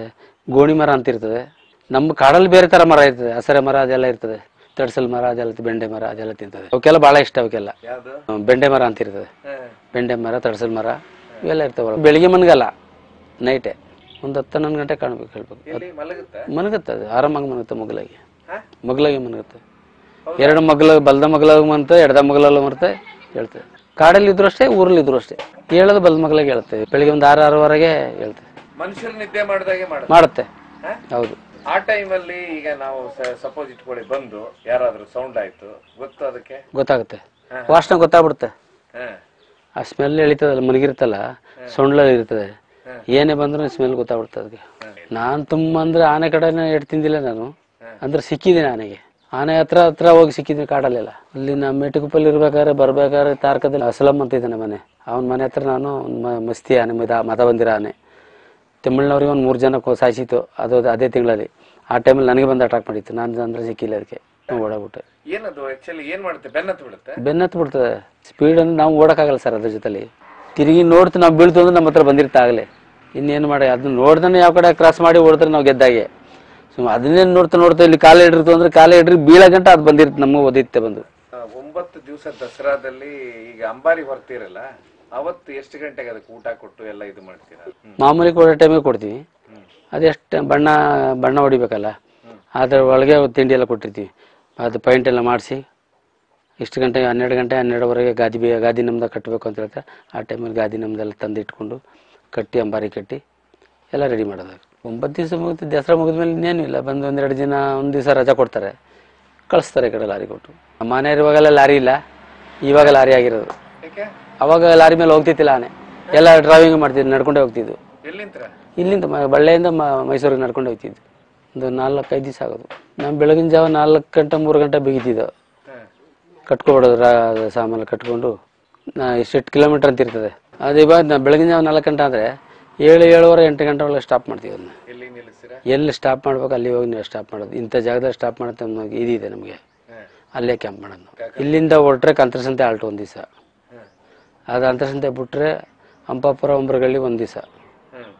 A: ಗೋಣಿ ಮರ ಅಂತ ಇರ್ತದೆ ನಮ್ಮ ಕಾಡಲ್ಲಿ ಬೇರೆ ಥರ ಮರ ಇರ್ತದೆ ಹಸರೆ ಮರ ಅದೆಲ್ಲ ಇರ್ತದೆ ತಡ್ಸಲ್ ಮರ ಅದೆಲ್ಲ ಬೆಂಡೆ ಮರ ಅದೆಲ್ಲ ತಿಂತದೆ ಅವಕ್ಕೆಲ್ಲ ಭಾಳ ಇಷ್ಟ ಅವಕ್ಕೆಲ್ಲ
B: ಯಾವುದು
A: ಹ್ಮ್, ಬೆಂಡೆ ಮರ ಅಂತ ಇರ್ತದೆ
B: ಹ.
A: ಬೆಂಡೆ ಮರ ತಡ್ಸಲ್ ಮರ ಇವೆಲ್ಲ ಇರ್ತವೆ ಬೆಳಿಗ್ಗೆ ಮನ್ಗಲ್ಲ ನೈಟೇ ಒಂದು ಹತ್ತು ಹನ್ನೊಂದು ಗಂಟೆ ಕಾಣ್ಬೇಕು ಹೇಳ್ಬೇಕು
B: ಎಲ್ಲಿ ಮಲಗುತ್ತೆ
A: ಮನಗತ್ತೆ ಅದು ಆರಾಮಾಗಿ ಮನಗುತ್ತೆ ಮಗಲಾಗಿ
B: ಹ?
A: ಮಗಲಾಗಿ ಮನಗುತ್ತೆ ಎರಡು ಮಗ್ಲ ಬಲ್ದ ಮಗ್ಲಾಗ ಮನ್ತೆ ಎಡದ ಮಗ್ಲಲ್ಲ ಮರ್ತೆ ಹೇಳ್ತೇವೆ ಕಾಡಲ್ಲಿ ಇದ್ರು ಅಷ್ಟೇ ಊರಲ್ಲಿ ಇದ್ರು ಅಷ್ಟೇ ಹೇಳೋದು ಬಲ್ದ ಮಗ್ಲಾಗೆ ಹೇಳ್ತೇವೆ ಬೆಳಿಗ್ಗೆ ಒಂದು ಆರು ಆರೂವರೆಗೆ ಹೇಳ್ತೇವೆ
B: ಮನುಷ್ಯರು ನಿದ್ದೆ ಮಾಡಿದಾಗೆ ಮಾಡುತ್ತೆ
A: ಮಾಡುತ್ತೆ
B: ಹ?
A: ಹೌದು
B: ಆ ಟೈಮಲ್ಲಿ ಈಗ ನಾವು ಸಪೋಸ್ ಇಟ್ಕೊಳ್ಳಿ ಬಂದು ಯಾರಾದ್ರೂ ಸೌಂಡ್ ಆಯ್ತು ಗೊತ್ತು ಅದಕ್ಕೆ
A: ಗೊತ್ತಾಗುತ್ತೆ ವಾಸನೆ ಗೊತ್ತಾಗ್ಬಿಡುತ್ತೆ
B: ಹ.
A: ಆ ಸ್ಮೆಲ್ ಎಳಿತದಲ್ಲ ಮನಗಿರ್ತಲ್ಲ ಸೊಂಡ್ಲಲ್ಲಿ ಇರ್ತದೆ ಏನೇ ಬಂದ್ರೂ ಸ್ಮೆಲ್ ಗೊತ್ತಾಗ್ಬಿಡುತ್ತೆ ಅದಕ್ಕೆ ನಾನು ತುಂಬ ಅಂದ್ರೆ ಆನೆ ಕಡೆನೇ ಎಡ್ ತಿಂದಿಲ್ಲ ನಾನು ಅಂದ್ರೆ ಸಿಕ್ಕಿದ್ದೀನಿ ಆನೆಗೆ ಆನೆ ಹತ್ರ ಹತ್ರ ಹೋಗಿ ಸಿಕ್ಕಿದ್ದೀನಿ ಕಾಡಲ್ಲೆಲ್ಲ ಅಲ್ಲಿ ನಮ್ಮ ಮೆಟುಕುಪ್ಪಲ್ಲಿ ಇರ್ಬೇಕಾದ್ರೆ ಬರ್ಬೇಕಾದ್ರೆ ತಾರ್ಕದಲ್ಲಿ ಅಸಲಂ ಅಂತ ಇದ್ದಾನೆ ಮನೆ ಅವನ ಮನೆ ಹತ್ರ ನಾನು ಒಂದ್ ಮ- ಮಸ್ತಿ ಆನೆ ಮದ ಮತ ಬಂದಿರೋ ಆನೆ ತಮಿಳ್ನವ್ರಿಗೆ ಒಂದು ಮೂರು ಜನ ಕೊ- ಸಾಯಿಸಿತ್ತು ಅದು ಅದು ಅದೇ ತಿಂಗಳಲ್ಲಿ ಆ ಟೈಮಲ್ಲಿ ನನಗೆ ಬಂದು ಅಟ್ಯಾಕ್ ಮಾಡಿತ್ತು ನಾನು ಅಂದ್ರೆ ಸಿಕ್ಕಿಲ್ಲ ಅದಕ್ಕೆ ಓಡಾಗ್ಬಿಟ್ಟೆ
B: ಏನದು ಆಕ್ಚುಲಿ ಏನ್ ಮಾಡುತ್ತೆ ಬೆನ್ನತ್ತು ಬಿಡುತ್ತೆ
A: ಬೆನ್ನತ್ತು ಬಿಡ್ತದೆ ಸ್ಪೀಡ್ ಅಂದ್ರೆ ನಾವು ಓಡಕ್ಕಾಗಲ್ಲ ಸರ್ ಅದ್ರ ಜೊತೆಲಿ ತಿರುಗಿ ನೋಡ್ತು ನಾವು ಬೀಳ್ತು ಅಂದ್ರೆ ನಮ್ಮ ಹತ್ರ ಬಂದಿರ್ತಾ ಆಗಲೇ ಇನ್ನೇನು ಮಾಡಿ ಅದನ್ನ ನೋಡ್ದೇ ಯಾವ ಕಡೆ ಕ್ರಾಸ್ ಮಾಡಿ ಓಡಿದ್ರೆ ನಾವು ಗೆದ್ದಾಗೆ ಸುಮ್ ಅದನ್ನೇ ನೋಡ್ತಾ ನೋಡ್ತಾ ಇಲ್ಲಿ ಕಾಲ ಇಡಿರ್ತು ಅಂದ್ರೆ ಕಾಲ ಇಡ್ರಿ ಬೀಳ ಗಂಟ ಅದು ಬಂದಿರುತ್ತೆ ನಮ್ಮ ಒದಿತ್ತೆ ಬಂದು
B: ಆ, ಒಂಬತ್ತು ದಿವಸ ದಸರಾದಲ್ಲಿ ಈಗ ಅಂಬಾರಿ ಬರ್ತೀರಲ್ಲ ಅವತ್ತು ಎಷ್ಟು ಗಂಟೆಗೆ ಅದಕ್ಕೆ ಊಟ ಕೊಟ್ಟು ಎಲ್ಲ ಇದು ಮಾಡ್ತೀರಾ ಹ್ಮ್.
A: ಮಾಮೂಲಿ ಕೊಡೋ ಟೈಮಿಗೆ ಕೊಡ್ತೀವಿ
B: ಹ್ಮ್.
A: ಅದೆಷ್ಟು ಬಣ್ಣ ಬಣ್ಣ ಹೊಡಿಬೇಕಲ್ಲ ಅದ್ರ ಒಳಗೆ ತಿಂಡಿ ಎಲ್ಲ ಕೊಟ್ಟಿರ್ತೀವಿ ಅದು ಪೈಂಟ್ ಎಲ್ಲ ಮಾಡಿಸಿ ಇಷ್ಟು ಗಂಟೆ ಹನ್ನೆರಡು ಗಂಟೆ ಹನ್ನೆರಡುವರೆಗೆ ಗಾದಿ ಬೇ ಗಾದಿ ನಮ್ದು ಕಟ್ಟಬೇಕು ಅಂತ ಹೇಳ್ತಾರೆ ಆ ಟೈಮಲ್ಲಿ ಗಾದಿ ನಮ್ದೆಲ್ಲ ತಂದು ಇಟ್ಕೊಂಡು ಕಟ್ಟಿ ಅಂಬಾರಿ ಕಟ್ಟಿ ಎಲ್ಲ ರೆಡಿ ಮಾಡೋದು ಒಂಬತ್ತು ದಿವಸ ಮುಗಿದು ದಸರಾ ಮುಗಿದ್ಮೇಲೆ ಇನ್ನೇನು ಇಲ್ಲ ಬಂದು ಒಂದೆರಡು ದಿನ ಒಂದು ದಿವಸ ರಜಾ ಕೊಡ್ತಾರೆ ಕಳಿಸ್ತಾರೆ ಈ ಕಡೆ ಲಾರಿ ಕೊಟ್ಟು ನಮ್ಮ ಮನೆಯವ್ರು ಇವಾಗೆಲ್ಲ ಲಾರಿ ಇಲ್ಲ ಇವಾಗ ಲಾರಿ ಆಗಿರೋದು
B: ಯಾಕೆ
A: ಅವಾಗ ಲಾರಿ ಮೇಲೆ ಹೋಗ್ತಿತ್ತಿಲ್ಲ ಆನೆ ಎಲ್ಲ ಡ್ರೈವಿಂಗ್ ಮಾಡ್ತಿದ್ದು ನಡ್ಕೊಂಡೇ ಹೋಗ್ತಿದ್ದು
B: ಎಲ್ಲಿಂತ್ರ
A: ಇಲ್ಲಿಂದ ಮ- ಬಳ್ಳಿಯಿಂದ ಮ- ಮೈಸೂರಿಗೆ ನಡ್ಕೊಂಡು ಹೋಗ್ತಿದ್ದು ಒಂದು ನಾಲ್ಕೈದು ದಿವಸ ಆಗೋದು ನಾವು ಬೆಳಗಿನ ಜಾವ ನಾಲ್ಕು ಗಂಟೆ ಮೂರು ಗಂಟೆ ಬಿಗಿತಿದ್ದೋ
B: ಹ್ಮ್.
A: ಕಟ್ಕೊಬಿಡೋದು ರಾ ಸಾಮಾನು ಕಟ್ಕೊಂಡು ನಾ ಎಷ್ಟೆಷ್ಟು ಕಿಲೋಮೀಟ್ರ್ ಅಂತ ಇರ್ತದೆ ಅದು ಇವಾಗ ನಾ ಬೆಳಗಿನ ಜಾವ ನಾಲ್ಕು ಗಂಟೆ ಅಂದರೆ ಏಳು ಏಳುವರೆ ಎಂಟು ಗಂಟೆ ಒಳಗೆ ಸ್ಟಾಪ್ ಮಾಡ್ತೀವಿ ಅದನ್ನ
B: ಎಲ್ಲಿ ನಿಲ್ಲಿಸ್ತೀರಾ
A: ಎಲ್ಲಿ ಸ್ಟಾಪ್ ಮಾಡ್ಬೇಕು ಅಲ್ಲಿ ಹೋಗಿ ನೀವು ಸ್ಟಾಪ್ ಮಾಡೋದು ಇಂಥ ಜಾಗದಲ್ಲಿ ಸ್ಟಾಪ್ ಮಾಡುತ್ತೆ ನಮಗೆ ಇದಿದೆ ನಮಗೆ
B: ಹ್ಮ್.
A: ಅಲ್ಲೇ ಕ್ಯಾಂಪ್ ಮಾಡೋದು ನಾವು ಇಲ್ಲಿಂದ ಹೊರಟ್ರೆ ಕಂತ್ರಸಂತೆ ಆಲ್ಟು ಒಂದು ದಿವಸ
B: ಹ್ಮ್.
A: ಅದು ಅಂತರಸಂತೆ ಬಿಟ್ರೆ ಹಂಪಾಪುರ ಒಂಬ್ರಗಳ್ಳಿ ಒಂದು ದಿವಸ
B: ಹ್ಮ್.